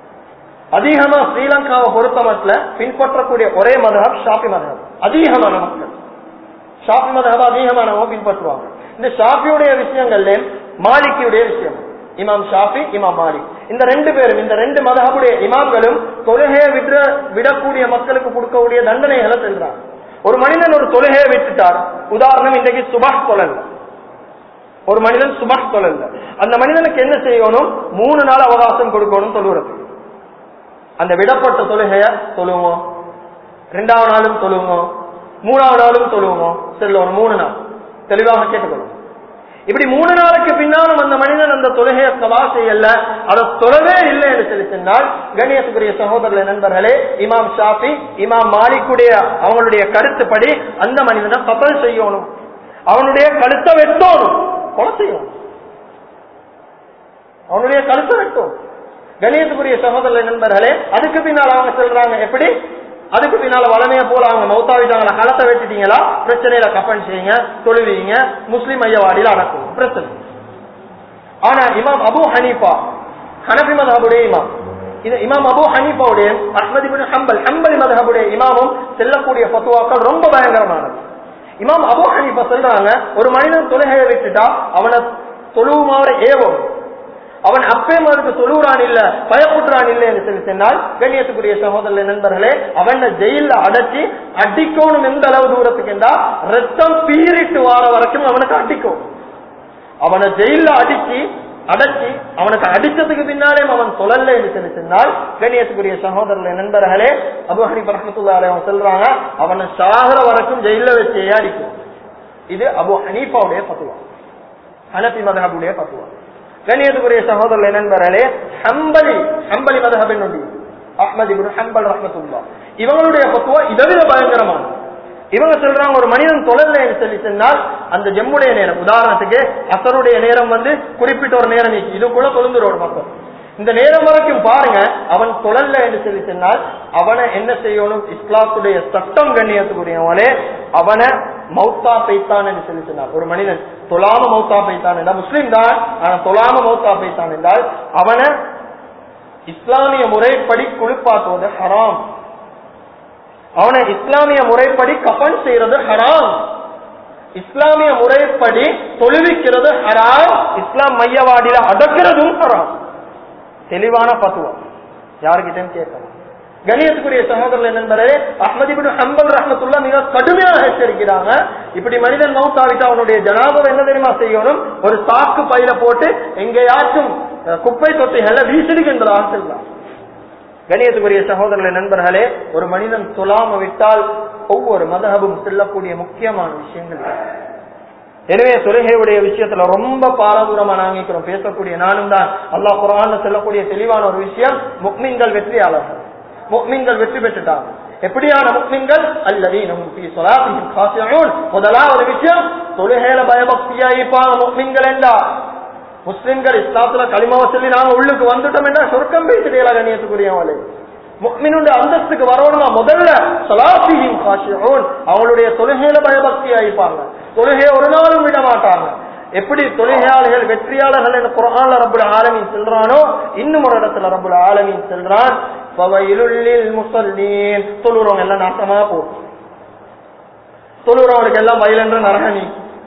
அதிகமா ஸ்ரீலங்காவை பொறுத்த மட்டும் பின்பற்றக்கூடிய ஒரே மதகம் ஷாஃபி மதகம் அதிகமான மக்கள் ஷாஃபி மதகம் அதிகமானவங்க பின்பற்றுவாங்க இந்த ஷாஃபியுடைய விஷயங்கள்ல மாலிக்கியுடைய விஷயம் இமாம் ஷாஃபி இமாம் மாலிக் இந்த ரெண்டு பேரும் இந்த ரெண்டு மதகபுடைய இமாம்களும் தொழுகையை விட விடக்கூடிய மக்களுக்கு கொடுக்கக்கூடிய தண்டனைகளை செல்றாங்க ஒரு மனிதன் ஒரு தொழுகையை விட்டுட்டார் உதாரணம் இன்றைக்கு சுபாஷ் தொழல் ஒரு மனிதன் சுபாஷ் தொழல் அந்த மனிதனுக்கு என்ன செய்யணும் மூணு நாள் அவகாசம் கொடுக்கணும் தொழுகிறது அந்த விடப்பட்ட தொழுகைய தொழுவோம் ரெண்டாவது நாளும் தொழுவோம் மூணாவது நாளும் தொழுவோம் சரி ஒரு மூணு நாள் தெளிவாக கேட்டுக்கொள்ளும் இப்படி மூணு நாளுக்கு பின்னாலும் அந்த மனிதன் அந்த தொழுகையை கலா செய்யல அதை தொழவே இல்லை என்று சொல்லி சொன்னால் கணியத்துக்குரிய சகோதரர்கள் நண்பர்களே இமாம் ஷாஃபி இமாம் மாலிக்குடைய அவங்களுடைய கருத்துப்படி அந்த மனிதனை கப்பல் செய்யணும் அவனுடைய கழுத்தை வெட்டணும் கொலை செய்யணும் அவனுடைய கழுத்தை வெட்டும் கணியத்துக்குரிய சகோதர நண்பர்களே அதுக்கு பின்னால் அவங்க சொல்றாங்க எப்படி அதுக்கு பின்னால வளமைய போல அவங்க மௌத்தாவிட்டாங்களா களத்தை வெட்டிட்டீங்களா பிரச்சனையில கப்பன் செய்யுங்க தொழுவீங்க முஸ்லிம் ஐயவாடியில அடக்கும் பிரச்சனை ஆனா இமாம் அபு ஹனீஃபா ஹனபி மதஹபுடைய இமாம் இது இமாம் அபு ஹனீஃபாவுடைய அஹ்மதி பின் ஹம்பல் ஹம்பலி மதஹபுடைய இமாமும் செல்லக்கூடிய பத்துவாக்கள் ரொம்ப பயங்கரமானது இமாம் அபு ஹனீஃபா சொல்றாங்க ஒரு மனிதன் தொழுகையை விட்டுட்டா அவனை தொழுவுமாறு ஏவும் அவன் அப்பே அவனுக்கு தொழுகிறான் இல்ல பயப்புற்றான் இல்லை என்று சொல்லி சொன்னால் கண்ணியத்துக்குரிய சகோதர நண்பர்களே அவனை ஜெயில அடைச்சி அடிக்கணும் எந்த அளவு தூரத்துக்கு என்றா ரத்தம் பீறிட்டு வார வரைக்கும் அவனுக்கு அடிக்கும் அவனை ஜெயில அடிச்சு அடைச்சி அவனுக்கு அடிச்சதுக்கு பின்னாலே அவன் சொல்லல என்று சொல்லி சொன்னால் கண்ணியத்துக்குரிய சகோதரர்களே நண்பர்களே அபு ஹனீப் ரஹமத்துல்லாலே அவன் சொல்றாங்க அவனை சாகர வரைக்கும் ஜெயில வச்சே அடிக்கும் இது அபு ஹனீஃபாவுடைய பத்துவா ஹனபி மதஹபுடைய பத்துவா கண்ணியத்துக்குரிய சகோதரர் நண்பர்களே ஹம்பலி ஹம்பலி மதஹபின் உண்டு அஹ்மது இப்னு ஹம்பல் ரஹ்மத்துல்லாஹ் இவங்களுடைய பத்துவா இதை விட பயங்கரமானது இவங்க சொல்றாங்க ஒரு மனிதன் தொழல்லைன்னு சொல்லி சொன்னால் அந்த ஜெம்முடைய நேரம் உதாரணத்துக்கு அசருடைய நேரம் வந்து குறிப்பிட்ட ஒரு நேரம் நீக்கி இது கூட தொழுந்துரோடு மக்கள் இந்த நேரம் வரைக்கும் பாருங்க அவன் தொழல்ல என்று சொல்லி சொன்னால் அவனை என்ன செய்யணும் இஸ்லாத்துடைய சட்டம் கண்ணியத்துக்குரியவனே அவனை மௌத்தா பைத்தான் என்று சொல்லி சொன்னார் ஒரு மனிதன் தொழாம மௌத்தா பைத்தான் என்றால் முஸ்லீம் தான் ஆனா தொழாம மௌத்தா பைத்தான் என்றால் அவனை இஸ்லாமிய முறைப்படி குளிப்பாட்டுவது ஹராம் அவனை இஸ்லாமிய முறைப்படி கஃன் செய்யறது ஹராம் இஸ்லாமிய முறைப்படி தொழுவிக்கிறது ஹராம் இஸ்லாம் மையவாடியில அடக்கிறதும் ஹராம் தெளிவான பத்துவம் யாருக்கிட்டையும் கேட்கலாம் கணியத்துக்குரிய சகோதரர்கள் நண்பரே அஹ்மதிபின் ஹம்பல் ரஹமத்துல்லா மிக கடுமையாக எச்சரிக்கிறாங்க இப்படி மனிதன் மௌத்தாவிட்டு அவனுடைய ஜனாபம் என்ன தெரியுமா செய்யணும் ஒரு சாக்கு பையில போட்டு எங்கேயாச்சும் அஹ், குப்பை தொட்டிகள்ல வீசிடுகின்றதாக செல்லலாம் கணியத்துக்குரிய சகோதரர்களே நண்பர்களே ஒரு மனிதன் துலாம விட்டால் ஒவ்வொரு மதகபும் செல்லக்கூடிய முக்கியமான விஷயங்கள் எனவே தொழுகையுடைய விஷயத்துல ரொம்ப பாரதூரமா நாங்க இருக்கிறோம் பேசக்கூடிய நானும் தான் அல்லாஹ் குரான்ல செல்லக்கூடிய தெளிவான ஒரு விஷயம் முக்மீன்கள் வெற்றியாளர்கள் முக்மீன்கள் வெற்றி பெற்றுட்டாங்க எப்படியான முக்மீன்கள் அல்லதீனும் ஃபீ ஸலாத்திஹிம் காஷிஊன் முதலாவது விஷயம் தொழுகையில பயபக்தியா இருப்பாங்க முக்மீன்கள் என்றா முஸ்லிம்கள் இஸ்லாத்துல களிமாவை சொல்லி நாங்க உள்ளுக்கு வந்துட்டோம் என்ன சொர்க்கம் பேசுறீங்களா கண்ணியத்துக்குரியவங்களே முக்மினுடைய அந்தஸ்துக்கு வரணுமா முதல்ல சலாத்தியும் காஷியூன் அவங்களுடைய தொழுகையில பயபக்தி ஆயிப்பாங்க தொழுகையை ஒரு நாளும் விட மாட்டாங்க எப்படி தொழுகையாளர்கள் வெற்றியாளர்கள் என்று குரான்ல ரப்புல் ஆலமீன் சொல்றானோ இன்னும் ஒரு இடத்துல ரப்புல் ஆலமீன் சொல்றான் ஃபவைலுல்லில் முஸல்லீன் தொழுறவங்க எல்லாம் நாசமா போகும் தொழுறவங்களுக்கு எல்லாம் வயலென்ற நரகனி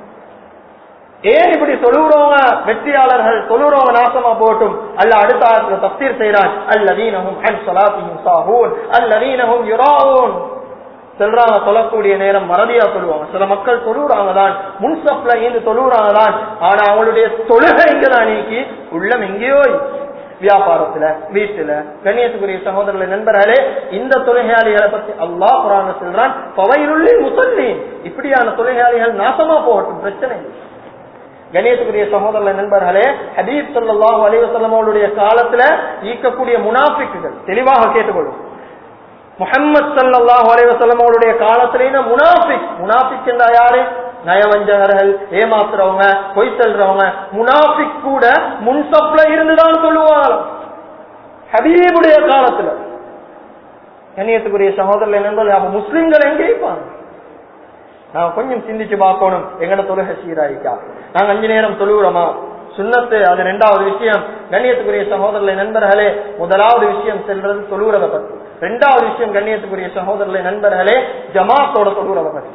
ஏன் இப்படி தொழுகிறவங்க வெற்றியாளர்கள் தொழுகிறவங்க நாசமா போட்டும் அல்ல அடுத்த ஆயத்துல தப்சீர் செய்யறான் அல்லதீனஹும் அன் ஸலாத்திஹிம் சாஹூன் அல்லதீனஹும் யுராஊன் சொல்றாங்க சொல்லக்கூடிய நேரம் மறதியா சொல்லுவாங்க சில மக்கள் தொழுகிறாங்க தான் முன்சப்ல இருந்து தொழுகிறாங்க தான் ஆனா அவங்களுடைய தொழுகை இங்கதான் நீக்கி உள்ளம் எங்கேயோ வியாபாரத்துல வீட்டுல கண்ணியத்துக்குரிய சகோதரர்களை நண்பர்களே இந்த தொழுகையாளிகளை பத்தி அல்லாஹ் குரான் சொல்றான் பவையிலுள்ளே முசல்லீன் இப்படியான தொழுகையாளிகள் நாசமா போகட்டும் பிரச்சனை இல்லை கணேசக்குரிய சகோதரர் நண்பர்களே ஹபீப் ஸல்லல்லாஹு அலைஹி வஸல்லம் அவருடைய காலத்துல ஈக்கக்கூடிய முனாஃபிக்குகள் தெளிவாக கேட்டுக்கொள்ளும் முஹம்மது ஸல்லல்லாஹு அலைஹி வஸல்லம் அவருடைய காலத்திலேயே முனாஃபிக் முனாஃபிக் என்றா யாரு நயவஞ்சகர்கள் ஏமாத்துறவங்க பொய் சொல்றவங்க முனாஃபிக் கூட முன்சப்ல இருந்துதான் சொல்லுவாங்க ஹபீபுடைய காலத்துல கண்ணியத்துக்குரிய சகோதரர்கள் நண்பர்கள் அப்ப முஸ்லிம்கள் எங்கே இருப்பாங்க நான் கொஞ்சம் சிந்திச்சு பார்க்கணும் எங்கட தொழுகை சீராயிக்கா நாங்க அஞ்சு நேரம் தொழுகிறோமா சுண்ணத்து அது ரெண்டாவது விஷயம் கண்ணியத்துக்குரிய சகோதரர்களை நண்பர்களே முதலாவது விஷயம் செல்றது தொழுகிறத பத்தி ரெண்டாவது விஷயம் கண்ணியத்துக்குரிய சகோதரர்களை நண்பர்களே ஜமாத்தோட தொழுகிறத பத்தி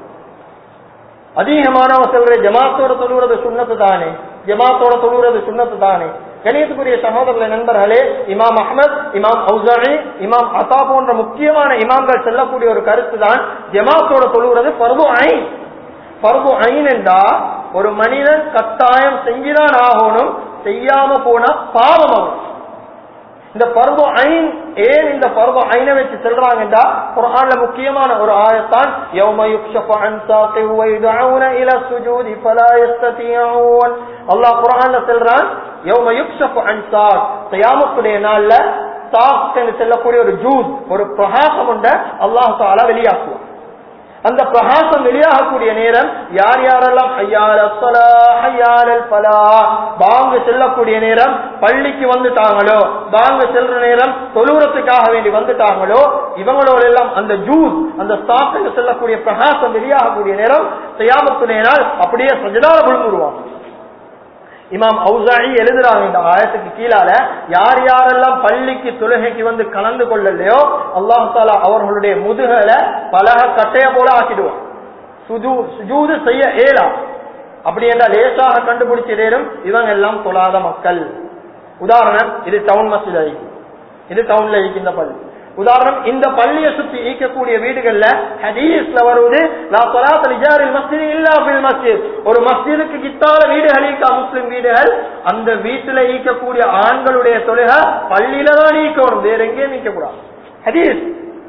அதிகமானவங்க சொல்ற ஜமாத்தோட தொழுகிறது சுண்ணத்து தானே ஜமாத்தோட தொழுகிறது சுண்ணத்து தானே கணியத்துக்குரிய சகோதரர்களை நண்பர்களே இமாம் அஹமத் இமாம் அவுசாரி இமாம் அசா போன்ற முக்கியமான இமாம்கள் செல்லக்கூடிய ஒரு கருத்து தான் ஜமாத்தோட தொழுகிறது பருவு ஐன் பருவு ஐன் என்றா ஒரு மனிதன் கட்டாயம் செஞ்சுதான் ஆகணும் செய்யாம போனா பாவம் ஆகும் இந்த பருவ ஐன் ஏன் இந்த பருவ ஐனை வச்சு சொல்றாங்கடா குர்ஆன்ல முக்கியமான ஒரு ஆயத்தான் யௌம யுக்ஷஃபு அன் சாகி வ யுதஊன இலா சுஜூதி ஃபலா யஸ்ததியூன் அல்லாஹ் குர்ஆன்ல சொல்றான் யௌம யுக்ஷஃபு அன் சாக் கியாமத்துடைய நாள்ல சாக் என்று சொல்லக்கூடிய ஒரு ஜூத் ஒரு பிரகாசம் உண்ட அல்லாஹ் தஆலா வெளியாக்குவான் அந்த பிரகாசம் வெளியாகக்கூடிய நேரம் யார் யாரெல்லாம் ஐயால் அஸ்ஸலா ஐயால் பலா பாங்கு செல்லக்கூடிய நேரம் பள்ளிக்கு வந்துட்டாங்களோ பாங்கு செல்ற நேரம் தொழுறத்துக்காக வேண்டி வந்துட்டாங்களோ இவங்களோட எல்லாம் அந்த ஜூஸ் அந்த சாப்பிட்டு செல்லக்கூடிய பிரகாசம் வெளியாகக்கூடிய நேரம் செய்யாமத்துடைய நாள் அப்படியே சஜிதார விழுந்துருவாங்க இமாம் அவுசாயி எழுதுறாங்க இந்த ஆயத்துக்கு கீழால யார் யாரெல்லாம் பள்ளிக்கு தொழுகைக்கு வந்து கலந்து கொள்ளலையோ அல்லாஹ் தாலா அவர்களுடைய முதுகல பலக கட்டைய போல ஆக்கிடுவான் சுஜூ சுஜூது செய்ய ஏலா அப்படி என்றால் லேசாக கண்டுபிடிச்சிடேரும் இவங்க எல்லாம் தொழாத மக்கள் உதாரணம் இது டவுன் மஸ்ஜித் அழிக்கு இது டவுன்ல இருக்கு இந்த பள்ளி உதாரணம் இந்த பள்ளியை சுத்தி ஈக்கக்கூடிய வீடுகள்ல ஹதீஸ்ல வருவது லா ஸலாத் லிஜாரில் மஸ்ஜித் இல்லா ஃபில் மஸ்ஜித் ஒரு மஸ்ஜிதுக்கு கித்தால வீடுகள் ஈக்கா முஸ்லிம் வீடுகள் அந்த வீட்டுல ஈக்கக்கூடிய ஆண்களுடைய தொழுகை பள்ளியில தான் ஈக்கணும் வேற எங்கேயும் ஈக்க கூடாது ஹதீஸ்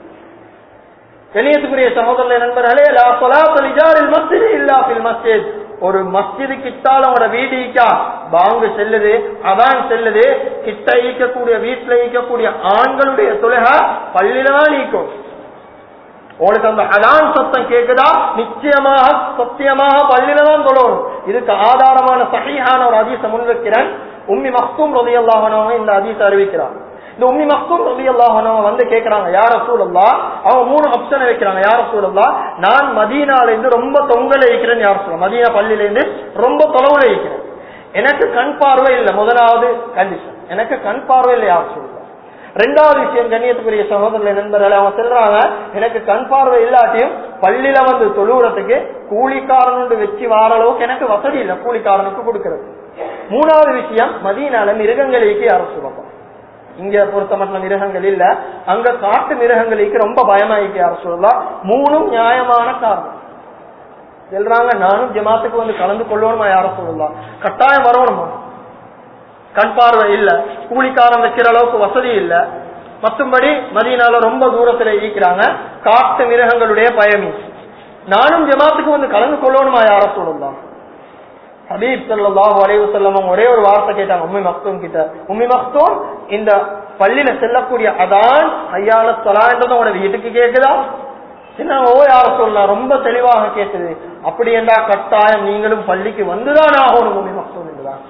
கணியத்துக்குரிய சகோதரர்களே நண்பர்களே லா ஸலாத் லிஜாரில் மஸ்ஜித் இல்லா ஃபில் மஸ்ஜித் ஒரு மஸ்ஜிது கிட்டால உங்களோட வீடு ஈக்கா பாங்கு செல்லுது அதான் செல்லுது கிட்ட ஈக்கக்கூடிய வீட்டுல ஈக்கக்கூடிய ஆண்களுடைய தொழுகை பள்ளியில தான் நீக்கும் உங்களுக்கு அந்த அலான் சத்தம் கேக்குதா நிச்சயமாக சத்தியமாக பள்ளியில தான் தொழணும் இதுக்கு ஆதாரமான சகிஹான ஒரு அதிச முன்வைக்கிறேன் உம்மி மக்தூம் ரவி அல்லாஹனவங்க இந்த அதிச அறிவிக்கிறார் இந்த உம்மி மக்தூம் ரவி அல்லாஹனவங்க வந்து கேட்கிறாங்க யார சூழல்லா அவங்க மூணு ஆப்ஷனை வைக்கிறாங்க யார சூழல்லா நான் மதீனால இருந்து ரொம்ப தொங்கல இருக்கிறேன் யார சூழல் மதீனா பள்ளியில இருந்து ரொம்ப தொலைவுல இருக்கிறேன் எனக்கு கண் பார்வை இல்லை முதலாவது கண்டிஷன் எனக்கு கண் பார்வை இல்லை யார் சூழல் ரெண்டாவது விஷயம் கண்ணியத்துக்குரிய சகோதரர்கள் நண்பர்கள் அவங்க சொல்றாங்க எனக்கு கண் பார்வை இல்லாட்டியும் பள்ளியில வந்து தொழுவுறதுக்கு கூலிக்காரனு வச்சு வார அளவுக்கு எனக்கு வசதி இல்லை கூலிக்காரனுக்கு கொடுக்கிறது மூணாவது விஷயம் மதியனால மிருகங்களுக்கு யாரும் சொல்லலாம் இங்க பொறுத்த மட்டும் மிருகங்கள் இல்ல அங்க காட்டு மிருகங்களுக்கு ரொம்ப பயமாயிக்கு யாரும் சொல்லலாம் மூணும் நியாயமான காரணம் சொல்றாங்க நானும் ஜமாத்துக்கு வந்து கலந்து கொள்ளணுமா யாரும் சொல்லலாம் கட்டாயம் வரணுமா கண் பார்வை இல்ல கூலிக்காரன் வைக்கிற அளவுக்கு வசதி இல்ல மற்றும்படி மதியனால ரொம்ப தூரத்துல ஈக்கிறாங்க காட்டு மிருகங்களுடைய பயமி நானும் ஜமாத்துக்கு வந்து கலந்து கொள்ளணுமா யார சொல்லலாம் ஹபீப் சல்லாஹு அலைவு செல்லம் ஒரே ஒரு வார்த்தை கேட்டாங்க உம்மி மக்தூம் கிட்ட உம்மி மக்தூம் இந்த பள்ளியில செல்லக்கூடிய அதான் ஐயால சொலான்றதும் உங்களோட வீட்டுக்கு கேக்குதா என்ன ஓ யார சொல்லலாம் ரொம்ப தெளிவாக கேட்டது அப்படி என்றா கட்டாயம் நீங்களும் பள்ளிக்கு வந்துதான் ஆகணும் உம்மி மக்தூம் என்றுதான்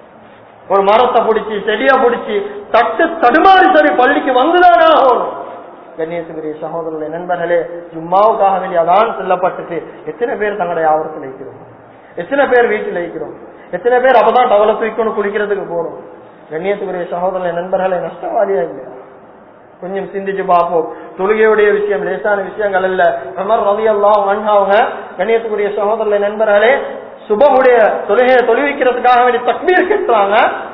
ஒரு மரத்தை பிடிச்சி செடியா பிடிச்சி தட்டு தடுமாறி சரி பள்ளிக்கு வந்துதான் ஆகணும் கண்ணியத்துக்குரிய சகோதரர்களே நண்பர்களே ஜும்மாவுக்காக வேண்டிய அதான் செல்லப்பட்டுட்டு எத்தனை பேர் தங்களுடைய ஆவரத்தில் வைக்கிறோம் எத்தனை பேர் வீட்டில் வைக்கிறோம் எத்தனை பேர் அப்பதான் டவலை தூக்கணும் குளிக்கிறதுக்கு போறோம் கண்ணியத்துக்குரிய சகோதரர்களே நண்பர்களே நஷ்டவாதியா இல்லையா கொஞ்சம் சிந்திச்சு பார்ப்போம் தொழுகையுடைய விஷயம் லேசான விஷயங்கள் இல்ல அமர் ரவி எல்லாம் அவங்க கண்ணியத்துக்குரிய சகோதரர்களே நண்பர்களே சுபமுடைய தொழுகையை தொழுவிக்கிறதுக்காக வேண்டி தக்பீர் கட்டுறாங்க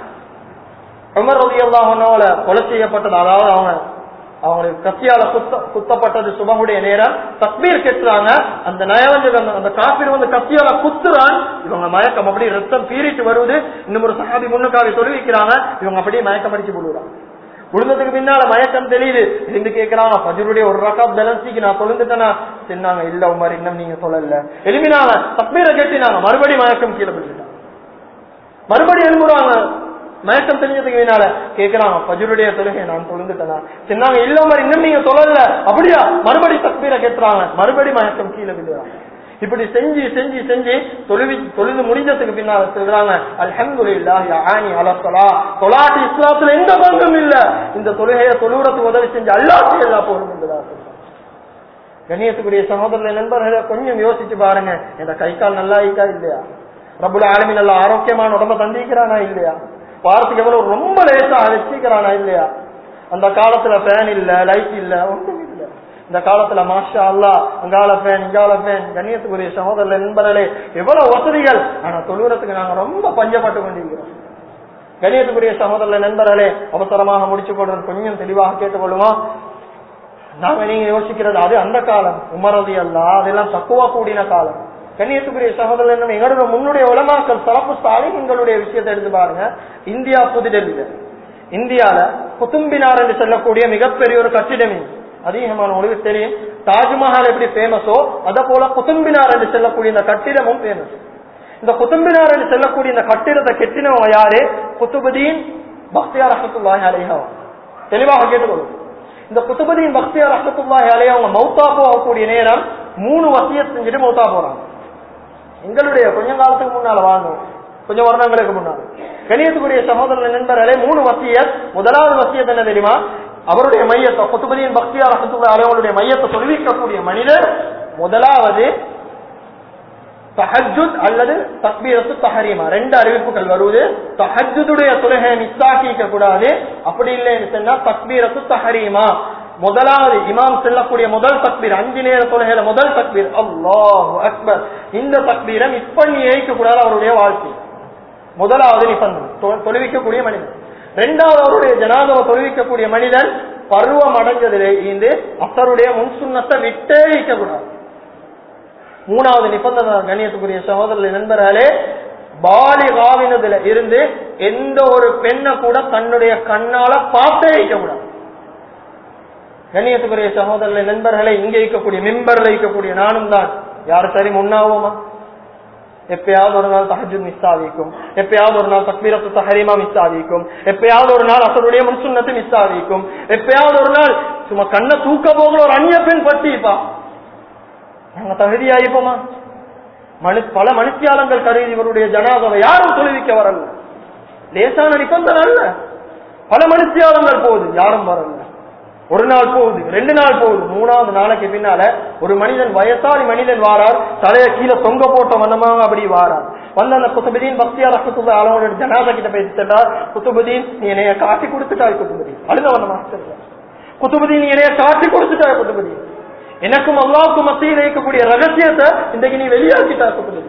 உமர் ரவி அல்லாஹனால கொலை செய்யப்பட்டது அதாவது அவங்க அவங்களுக்கு கத்தியால குத்த குத்தப்பட்டது சுபமுடைய நேரம் தக்பீர் கெட்டுறாங்க அந்த நயவஞ்சகம் அந்த காப்பீர் வந்து கத்தியால குத்துறான் இவங்க மயக்கம் அப்படி ரத்தம் பீறிட்டு வருவது இன்னும் ஒரு சகாபி முன்னுக்காக தொழுவிக்கிறாங்க இவங்க அப்படியே மயக்கம் அடிச்சு விடுறாங்க விழுந்ததுக்கு பின்னால மயக்கம் தெரியுது இருந்து கேட்கிறாங்க பஜருடைய ஒரு ரகாப் பேலன்ஸிக்கு நான் தொழுந்துட்டேனா சொன்னாங்க இல்ல உமர் இன்னும் நீங்க சொல்லல எலுமினாங்க தக்பீரை கட்டினாங்க மறுபடியும் மயக்கம் கீழே விழுந்துட்டாங்க மறுபடியும் எழும்புறாங்க மயக்கம் தெரிஞ்சதுக்கு பின்னால கேக்குறாங்க பஜருடைய தொழுகை நான் தொழுந்துட்டேனா சொன்னாங்க இல்ல உமர் இன்னும் நீங்க சொல்லல அப்படியா மறுபடி தக்பீரை கேட்டுறாங்க மறுபடி மயக்கம் கீழே விழுறாங்க இப்படி செஞ்சு செஞ்சு செஞ்சு தொழுவி தொழுது முடிஞ்சதுக்கு பின்னால சொல்றாங்க அல்ஹம்துலில்லாஹி ஆனி அலா ஸலா தொலாட்டி இஸ்லாத்துல எந்த பங்கும் இல்ல இந்த தொழுகையை தொழுகிறதுக்கு உதவி செஞ்சு அல்லாஹ் எல்லா போதும் என்றுதான் சொல்றாங்க கண்ணியத்துக்குரிய சகோதரர்கள் நண்பர்களை கொஞ்சம் யோசிச்சு பாருங்க இந்த கை கால் நல்லா இருக்கா இல்லையா ரபுல ஆளுமி நல்லா ஆரோக்கியமான உடம்ப தந்திக்கிறானா இல்லையா வாரத்துக்கு எவ்வளவு ரொம்ப லேசா வச்சுக்கிறானா இல்லையா அந்த காலத்துல ஃபேன் இல்ல லைட் இல்ல ஒன்றும் இல்ல இந்த காலத்துல மாஷா அல்லா அங்கால ஃபேன் இங்கால ஃபேன் கண்ணியத்துக்குரிய சகோதரர்கள் நண்பர்களே எவ்வளவு வசதிகள் ஆனா தொழுகிறதுக்கு நாங்க ரொம்ப பஞ்சப்பட்டு கொண்டிருக்கிறோம் கணியத்துக்குரிய சகோதரர்கள் நண்பர்களே அவசரமாக முடிச்சு போடுறது கொஞ்சம் தெளிவாக கேட்டுக்கொள்ளுவோம் நாங்க நீங்க யோசிக்கிறது அது அந்த காலம் உமரதி அல்ல அதெல்லாம் தக்குவா கூடின காலம் கண்ணியத்துக்குரிய சகோதரர் எங்களோட முன்னுடைய உலமாக்கள் தரப்பு ஸ்டாலின் எங்களுடைய விஷயத்தை எடுத்து பாருங்க இந்தியா புதுடெல்லியில இந்தியால குத்தும்பினார் என்று சொல்லக்கூடிய மிகப்பெரிய ஒரு கட்டிடம் இது. அதிகமான உங்களுக்கு தெரியும் தாஜ்மஹால் எப்படி ஃபேமஸோ அத போல குத்தும்பினார் என்று சொல்லக்கூடிய இந்த கட்டிடமும் ஃபேமஸ் இந்த குத்தும்பினார் என்று சொல்லக்கூடிய இந்த கட்டிடத்தை கெட்டினவங்க யாரு குத்துபதீன் பக்தியார் ரஹத்துல்லாஹி அலைஹா தெளிவாக கேட்டுக்கொள்ளும் இந்த குத்துபதீன் பக்தியார் ரஹத்துல்லாஹி அலைஹா அவங்க மௌத்தா போகக்கூடிய நேரம் மூணு வசிய செஞ்சுட்டு மௌத்தா போறாங்க எங்களுடைய கொஞ்ச காலத்துக்கு முன்னால வாழ்ந்தோம் கொஞ்சம் வருடங்களுக்கு முன்னால கணியத்துக்குரிய சகோதரர் நண்பர்களே மூணு வசியத் முதலாவது வசியத் என்ன தெரியுமா அவருடைய மையத்தை குத்துபதியின் பக்தியார் ரஹத்துல்லா அலைவங்களுடைய மையத்தை தொழுவிக்கக்கூடிய மனிதர் முதலாவது தஹஜுத் அல்லது தக்பீரத்து தஹரீமா ரெண்டு அறிவிப்புகள் வருவது தஹஜுடைய தொழுகையை மிஸ்ஸாக்கிக்க கூடாது அப்படி இல்லைன்னு சொன்னா தக்பீரத்து தஹரீமா முதலாவது இமாம் செல்லக்கூடிய முதல் தக்பீர் அஞ்சு நேர தொழுகையில முதல் தக்பீர் அல்லாஹு அக்பர் இந்த தக்பீரை மிஸ் பண்ணி ஏய்க்க கூடாது அவருடைய வாழ்க்கை முதலாவது நிபந்தனை தொழுவிக்கக்கூடிய மனிதன் இரண்டாவது அவருடைய ஜனாதவ தொழுவிக்கக்கூடிய மனிதன் பருவம் அடைஞ்சதிலே இருந்து அசருடைய முன்சுண்ணத்தை விட்டே வைக்கக்கூடாது மூணாவது நிபந்தனை கண்ணியத்துக்குரிய சகோதரர்கள் நண்பர்களே பாலிகாவினதுல இருந்து எந்த ஒரு பெண்ணை கூட தன்னுடைய கண்ணால பார்த்தே வைக்கக்கூடாது கண்ணியத்துக்குரிய சகோதரர்களை நண்பர்களை இங்கே இருக்கக்கூடிய மிம்பர்ல இருக்கக்கூடிய நானும் தான் யார் சரி முன்னாவோமா எப்பயாவது ஒரு நாள் தஹஜு மிஸ் ஆகிக்கும் எப்பயாவது ஒரு நாள் தக்பீரத்து தஹரீமா மிஸ் ஆகிக்கும் எப்பயாவது ஒரு நாள் அசருடைய முன்சுன்னத்து மிஸ் ஆகிக்கும் எப்பயாவது ஒரு நாள் சும்மா கண்ணை தூக்க போகிற ஒரு அந்நிய பெண் பட்டிப்பா நாங்க தகுதியாயிப்போமா மனு பல மனுஷியாளங்கள் கருதி இவருடைய ஜனாதாவை யாரும் தொழுவிக்க வரல லேசான நிபந்தனை அல்ல பல மனுஷியாளங்கள் போகுது யாரும் வரல ஒரு நாள் போகுது ரெண்டு நாள் போகுது மூணாவது நாளைக்கு பின்னால ஒரு மனிதன் வயசாளி மனிதன் வாரார் தலைய கீழே தொங்க போட்ட வண்ணமாக அப்படி வாரார் வந்து அந்த குத்துபதீன் பக்தியா ரசத்துள்ள அளவோட ஜனாதா கிட்ட பேசி சென்றார் குத்துபதீன் நீ என்னைய காட்டி கொடுத்துட்டாய் குத்துபதீன் அழுத வண்ணமாக சென்றார் குத்துபதீன் நீ என்னைய காட்டி கொடுத்துட்டாய் குத்துபதீன் எனக்கும் அல்லாவுக்கும் மத்தியில் இருக்கக்கூடிய ரகசியத்தை இன்றைக்கு நீ வெளியாக்கிட்டா குத்துபதீன்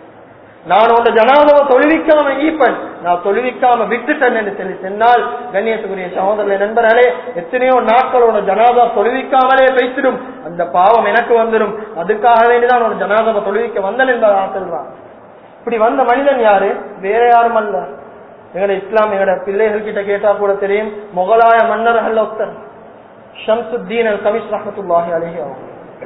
நான் உன்னை ஜனாதவ தொழுவிக்காம ஈப்பன் நான் தொழுவிக்காம விட்டுட்டேன் என்று சொல்லி சொன்னால் கண்ணியத்துக்குரிய சகோதரர்களை நண்பர்களே எத்தனையோ நாட்களோட ஜனாதா தொழுவிக்காமலே பேசிடும் அந்த பாவம் எனக்கு வந்துடும் அதுக்காக வேண்டிதான் ஒரு ஜனாதாவை தொழுவிக்க வந்தன் என்பதாக சொல்றான் இப்படி வந்த மனிதன் யாரு வேற யாரும் அல்ல எங்கட இஸ்லாம் எங்கட பிள்ளைகள் கிட்ட கேட்டா கூட தெரியும் முகலாய மன்னர்கள் ஒருத்தர் ஷம்சுத்தீன் அல் கமிஷ் ரஹமத்துல்லாஹி அலஹி அவங்க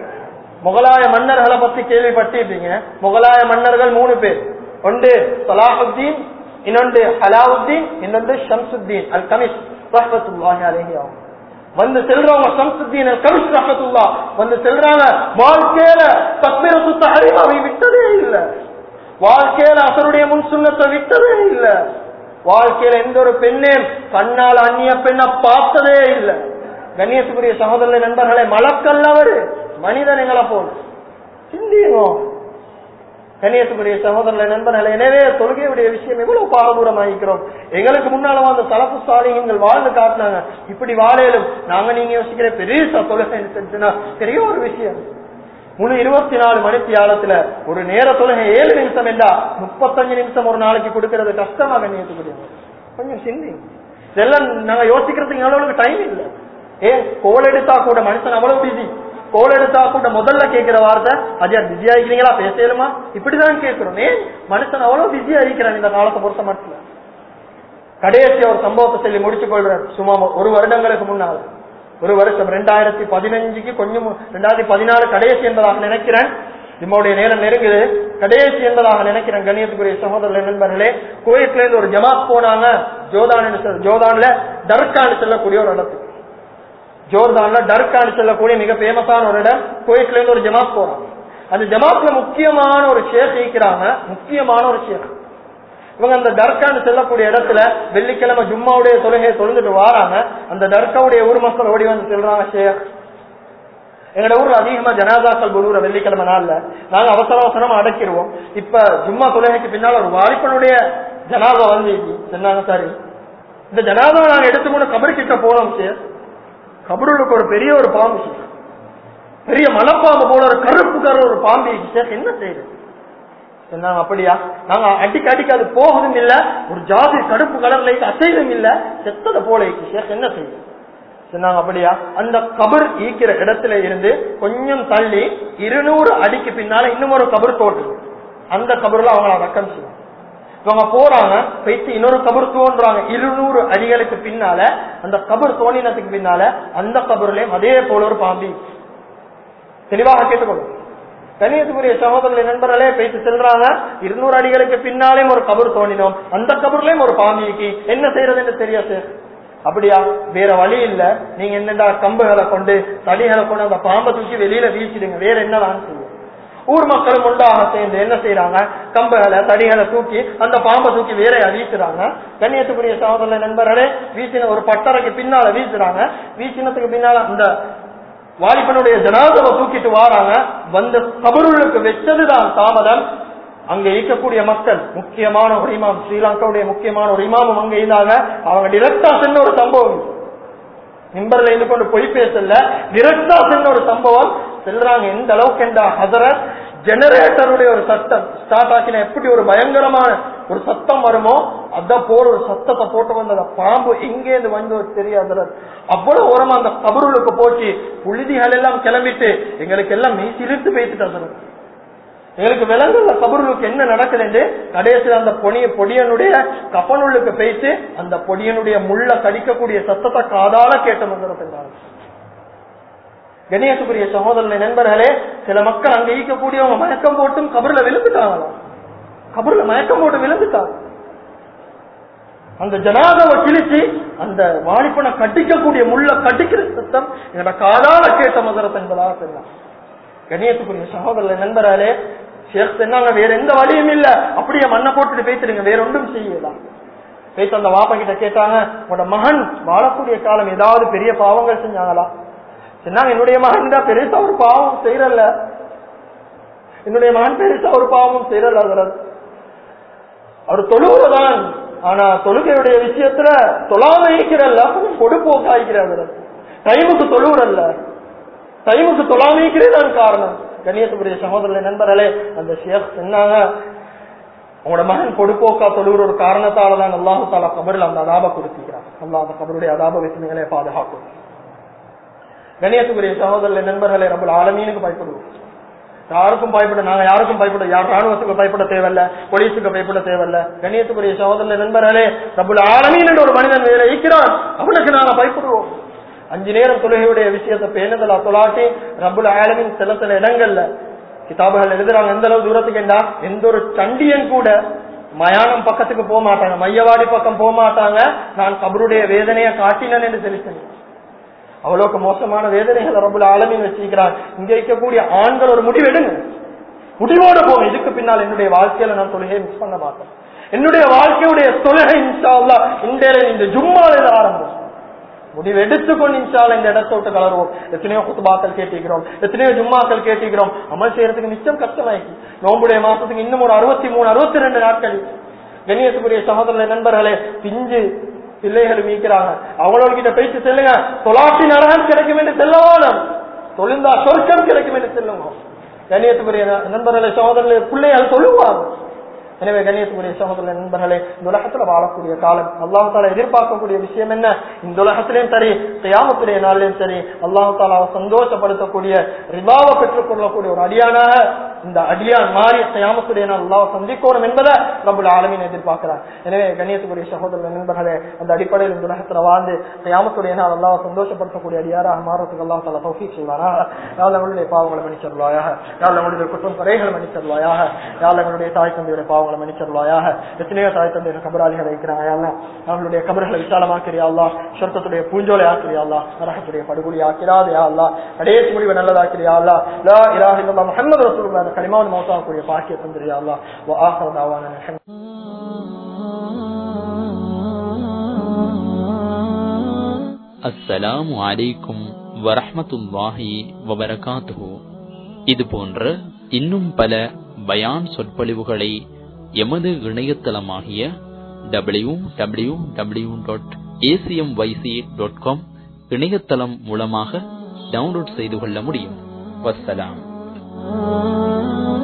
முகலாய மன்னர்களை பத்தி கேள்விப்பட்டிருப்பீங்க முகலாய மன்னர்கள் மூணு பேர் ஒன்று சலாஹுத்தீன் இன்னொன்று அலாவுத்தீன் இன்னொன்று ஷம்சுத்தீன் அல் கமிஷ் ரஹமத்துல்லாஹி அலஹி அவங்க வந்து செல்றவங்க ஷம்சுத்தீன் அல் கமிஷ் ரஹமத்துல்லா வந்து செல்றாங்க வாழ்க்கையில தக்பீரத்து தஹரீமாவை விட்டதே இல்ல வாழ்க்கையில அசருடைய முன் சுண்ணத்தை விட்டதே இல்ல வாழ்க்கையில எந்த ஒரு பெண்ணையும் கண்ணால் அந்நிய பெண்ணை பார்த்ததே இல்லை கண்ணியத்துக்குரிய சகோதர நண்பர்களே மலக்கல்ல அவரு மனிதன் எங்களை போல் சிந்தியுங்கோ கண்ணியத்துக்குரிய சகோதர நண்பர்களே எனவே தொழுகையுடைய விஷயம் எவ்வளவு பாரதூரமாகிக்கிறோம் எங்களுக்கு முன்னால அந்த தலப்பு சாலிகள் வாழ்ந்து காட்டினாங்க இப்படி வாழையிலும் நாங்க நீங்க யோசிக்கிற பெரிய தொழுகை செஞ்சுனா பெரிய ஒரு விஷயம் முழு இருபத்தி நாலு மணிக்கு காலத்துல ஒரு நேர தொழுகை ஏழு நிமிஷம் என்றா முப்பத்தஞ்சு நிமிஷம் ஒரு நாளைக்கு கொடுக்கறது கஷ்டமா கண்ணியத்துக்குரிய கொஞ்சம் சிந்தி இதெல்லாம் நாங்க யோசிக்கிறதுக்கு எவ்வளவு டைம் இல்லை ஏன் கோல் எடுத்தா கூட மனுஷன் அவ்வளவு பிஸி கோல் எடுத்தா கூட முதல்ல கேட்கிற வார்த்தை அஜயா பிஸியா இருக்கிறீங்களா பேசலுமா இப்படிதான் கேட்கிறோம் ஏன் மனுஷன் அவ்வளவு பிஸியா இருக்கிறான் இந்த காலத்தை பொறுத்த மட்டும் கடைசி ஒரு சம்பவத்தை சொல்லி முடிச்சு கொள்றேன் சும்மா ஒரு வருடங்களுக்கு முன்னால் ஒரு வருஷம் ரெண்டாயிரத்தி பதினஞ்சுக்கு கொஞ்சம் ரெண்டாயிரத்தி பதினாலு கடைசி என்பதாக நினைக்கிறேன் நம்மளுடைய நேரம் நெருங்குது கடைசி என்பதாக நினைக்கிறேன் கண்ணியத்துக்குரிய சகோதரர்கள் நண்பர்களே கோயிட்ல இருந்து ஒரு ஜமாத் போனாங்க ஜோதான் ஜோதான்ல டர்கான்னு செல்லக்கூடிய ஒரு இடத்துக்கு ஜோர்தான்ல டர்கான்னு சொல்லக்கூடிய மிக பேமஸான ஒரு இடம் குவைட்ல இருந்து ஒரு ஜமாத் போறாங்க அந்த ஜமாத்ல முக்கியமான ஒரு ஷேக் இருக்கிறாங்க முக்கியமான ஒரு ஷேக் இவங்க அந்த டர்கான்னு செல்லக்கூடிய இடத்துல வெள்ளிக்கிழமை ஜும்மாவுடைய தொழுகையை தொழுந்துட்டு வராங்க அந்த டர்காவுடைய ஊர் மக்கள் ஓடி வந்து சொல்றாங்க ஷேக் எங்களோட ஊர்ல அதிகமா ஜனாதாக்கள் குருவுற வெள்ளிக்கிழமை நாள்ல நாங்க அவசர அவசரமா அடக்கிடுவோம் இப்ப ஜும்மா தொழுகைக்கு பின்னால் ஒரு வாலிபனுடைய ஜனாதா வந்து சொன்னாங்க சரி இந்த ஜனாதாவை நாங்க எடுத்துக்கொண்டு கபரு கிட்ட போனோம் சார் கபருளுக்கு ஒரு பெரிய ஒரு பாம்பு பெரிய மலைப்பாம்பு போல ஒரு கருப்பு கரு ஒரு பாம்பு சார் என்ன செய்யுது சொன்னாங்க அப்படியா நாங்க அடிக்க அடிக்க அது போகதும் இல்ல ஒரு ஜாதி கருப்பு கலர்ல அசைவும் இல்ல செத்தத போல சார் என்ன செய்யுது சொன்னாங்க அப்படியா அந்த கபர் ஈக்கிற இடத்துல இருந்து கொஞ்சம் தள்ளி இருநூறு அடிக்கு பின்னால இன்னும் ஒரு கபர் தோற்று அந்த கபர்ல அவங்கள அடக்கம் செய்வாங்க இவங்க போறாங்க போயிட்டு இன்னொரு கபர் தோன்றாங்க இருநூறு அடிகளுக்கு பின்னால அந்த கபர் தோணினத்துக்கு பின்னால அந்த கபர்லயும் அதே போல ஒரு பாம்பி தெளிவாக கேட்டுக்கொள்ளும் கண்ணியத்துக்குரிய சகோதரர்களை நண்பர்களே பேசி செல்றாங்க இருநூறு அடிகளுக்கு பின்னாலே ஒரு கபர் தோண்டினோம் அந்த கபர்லயும் ஒரு பாம்பிக்கு என்ன செய்யறதுன்னு தெரியாது அப்படியா வேற வழி இல்ல நீங்க என்னடா கம்புகளை கொண்டு தடிகளை கொண்டு அந்த பாம்பை தூக்கி வெளியில வீசிடுங்க வேற என்னதான் செய்யும் ஊர் மக்களும் ஒன்றாக சேர்ந்து என்ன செய்யறாங்க கம்புகளை தடிகளை தூக்கி அந்த பாம்பை தூக்கி வேற வீசுறாங்க கண்ணியத்துக்குரிய சகோதர நண்பர்களே வீசின ஒரு பட்டறைக்கு பின்னால வீசுறாங்க வீசினத்துக்கு பின்னால அந்த வாலிபனுடைய ஜனாதவை தூக்கிட்டு வாராங்க வந்த கபருளுக்கு வச்சதுதான் தாமதம் அங்க இருக்கக்கூடிய மக்கள் முக்கியமான ஒரு இமாம் ஸ்ரீலங்காவுடைய முக்கியமான ஒரு இமாமும் அங்க இருந்தாங்க அவங்க டிரெக்டா சென்ற ஒரு சம்பவம் நிம்பர்ல இருந்து கொண்டு பொய் பேசல டிரெக்டா சென்ற ஒரு சம்பவம் செல்றாங்க எந்த அளவுக்கு என்ற ஹசரத் ஜெனரேட்டருடைய ஒரு சத்தம் ஸ்டார்ட் ஆக்கின எப்படி ஒரு பயங்கரமான ஒரு சத்தம் வருமோ அத போல ஒரு சத்தத்தை போட்டு வந்த அந்த பாம்பு எங்கே இருந்து வந்து தெரியாது அவ்வளவு ஓரமா அந்த கபருளுக்கு போச்சு புழுதிகள் எல்லாம் கிளம்பிட்டு எங்களுக்கு எல்லாம் மெய்சிலிருந்து பேசிட்டு அதற்கு எங்களுக்கு விலங்குல கபருளுக்கு என்ன நடக்குதுன்னு கடைசியில் அந்த பொடிய பொடியனுடைய கப்பனுள்ளுக்கு போயிட்டு அந்த பொடியனுடைய முள்ள கடிக்கக்கூடிய சத்தத்தை காதால கேட்டு வந்துருக்கிறாங்க கணேசபுரிய சகோதரனை நண்பர்களே சில மக்கள் அங்க ஈக்கக்கூடியவங்க மயக்கம் போட்டும் கபருல விழுந்துட்டாங்களாம் கபர்ல மயக்கம் போட்டு விழுந்துட்டார் அந்த ஜனாதாவை கிழிச்சு அந்த வாலிபனை கட்டிக்கக்கூடிய முள்ள கட்டிக்கிற சத்தம் எங்களோட காதால கேட்ட மதுரத்தை என்பதாக தெரியலாம் கண்ணியத்துக்குரிய சகோதரர் நண்பராலே ஷேக் சொன்னாங்க வேற எந்த வழியும் இல்ல அப்படியே மண்ணை போட்டுட்டு பேசிடுங்க வேற ஒன்றும் செய்யலாம் பேச அந்த வாப்பா கிட்ட கேட்டாங்க உன்னோட மகன் வாழக்கூடிய காலம் ஏதாவது பெரிய பாவங்கள் செஞ்சாங்களா சொன்னாங்க என்னுடைய மகன் தான் பெருசா ஒரு பாவம் செய்யறல்ல என்னுடைய மகன் பெருசா ஒரு பாவம் செய்யறல்ல அவரது அவர் தொழுவுறதான் ஆனா தொழுகையுடைய விஷயத்துல தொழாம இருக்கிறல்ல கொஞ்சம் பொடுப்போக்காய்க்கிறார் டைமுக்கு தொழுவுறல்ல டைமுக்கு தொழாம இருக்கிறதான் காரணம் கண்ணியத்துக்குரிய சகோதரர்களே நண்பர்களே அந்த ஷேக் சொன்னாங்க உங்களோட மகன் பொடுப்போக்கா தொழுகிற ஒரு காரணத்தால தான் அல்லாஹு தாலா கபரில் அந்த அதாப கொடுத்திருக்கிறார் அல்லாஹ் அந்த கபருடைய அதாப விஷயங்களே பாதுகாக்கும் கண்ணியத்துக்குரிய சகோதரர்களே நண்பர்களே நம்ம ஆலமீனுக்கு பயப்படுவோம் யாருக்கும் பயப்பட நாங்க யாருக்கும் பயப்பட யார் ராணுவத்துக்கு பயப்பட தேவையில்ல போலீஸுக்கு பயப்பட தேவையில்ல கண்ணியத்துக்குரிய சகோதரர்களே நண்பர்களே ரபுல் ஆலமீன் என்ற ஒரு மனிதன் வேற இருக்கிறான் அவனுக்கு நாங்க பயப்படுவோம் அஞ்சு நேரம் தொழுகையுடைய விஷயத்தை பேணுதலா தொலாட்டி ரபுல் ஆலமின் சில சில இடங்கள்ல கிதாபுகள் எழுதுறாங்க எந்த அளவு தூரத்துக்கு என்றா எந்த ஒரு சண்டியன் கூட மயானம் பக்கத்துக்கு போக மாட்டாங்க மையவாடி பக்கம் போக மாட்டாங்க நான் கபருடைய வேதனையை காட்டினேன் என்று தெரிவித்தேன் அவ்வளவுக்கு மோசமான வேதனைகள் ரபுல் ஆலமின் வச்சிருக்கிறார் இங்க இருக்கக்கூடிய ஆண்கள் ஒரு முடிவு எடுங்க முடிவோட போங்க இதுக்கு பின்னால் என்னுடைய வாழ்க்கையில நான் தொழுகையை மிஸ் பண்ண மாட்டேன் என்னுடைய வாழ்க்கையுடைய தொழுகை இன்ஷா அல்லா இன்றைய இந்த ஜும்மால ஆரம்பம் முடிவு எடுத்துக்கொண்டு இன்ஷால இந்த இடத்தை விட்டு கலருவோம் எத்தனையோ குத்துபாக்கள் கேட்டிருக்கிறோம் எத்தனையோ ஜும்மாக்கள் கேட்டிருக்கிறோம் அமல் செய்யறதுக்கு மிச்சம் கஷ்டமாயிருக்கு நோம்புடைய மாசத்துக்கு இன்னும் ஒரு அறுபத்தி மூணு அறுபத்தி ரெண்டு நாட்கள் கண்ணியத்துக்குரிய சகோதர நண்பர்களே பிஞ்சு பிள்ளைகள் மீக்கிறாங்க அவங்களோட கிட்ட பேசி செல்லுங்க தொலாட்டி நரகம் கிடைக்கும் என்று செல்லவானம் தொழிந்தா சொர்க்கம் கிடைக்கும் என்று செல்லுங்க கண்ணியத்துக்குரிய நண்பர்களே சகோதரர்களே பிள்ளைகள் சொல்லுவாங்க எனவே கண்ணியத்துக்குரிய சகோதர நண்பர்களே இந்த உலகத்துல வாழக்கூடிய காலம் அல்லாஹு தாலா எதிர்பார்க்கக்கூடிய விஷயம் என்ன இந்த உலகத்திலையும் சரி செய்யாமத்துடைய நாளிலையும் சரி அல்லாஹு தாலாவை சந்தோஷப்படுத்தக்கூடிய ரிபாவை பெற்றுக் கொள்ளக்கூடிய ஒரு அடியானாக இந்த அடியான் மாறி செய்யாமத்துடைய நாள் அல்லாஹ் சந்திக்கணும் என்பதை நம்முடைய ஆளுமையை எதிர்பார்க்கிறார் எனவே கண்ணியத்துக்குரிய சகோதர நண்பர்களே அந்த அடிப்படையில் இந்த உலகத்துல வாழ்ந்து செய்யாமத்துடைய நாள் அல்லாஹ் சந்தோஷப்படுத்தக்கூடிய அடியாராக மாறத்துக்கு அல்லாஹ் தாலா தௌஃபி செய்வாராக யாழ் நம்மளுடைய பாவங்களை மன்னிச்சருவாயாக யாழ் நம்மளுடைய குற்றம் குறைகளை மன்னிச்சருவாயாக யாழ் நம்மளுடைய தாய் தந்தையுடைய பாவங்களை அவங்களை மன்னிச்சிருவாயாக எத்தனையோ தாய் தந்தை கபராளிகள் வைக்கிறாங்க யாழ்லாம் அவங்களுடைய கபர்களை விசாலமாக்கிறியா அல்லா சொர்க்கத்துடைய பூஞ்சோலை ஆக்கிறியா அல்லா நரகத்துடைய படுகொலி ஆக்கிறாது யா அல்லா கடைசி முடிவு நல்லதாக்கிறியா அல்லா லா இலாஹ இல்லல்லாஹ் முஹம்மது ரசூலுல்லாஹ் அந்த கலிமாவின் மௌத்தாக்கூடிய பாக்கிய தந்திரியா அல்லா வ ஆஹிரு தாவானா அல்ஹம்துலில்லாஹ் அஸ்ஸலாமு அலைக்கும் வரஹ்மத்துல்லாஹி வபரகாத்துஹு இது போன்ற இன்னும் பல பயான் சொற்பொழிவுகளை எமது இணையதளமாகிய W W W dot ACM YC dot com இணையதளம் மூலமாக டவுன்லோட் செய்து கொள்ள முடியும் வஸ்ஸலாம்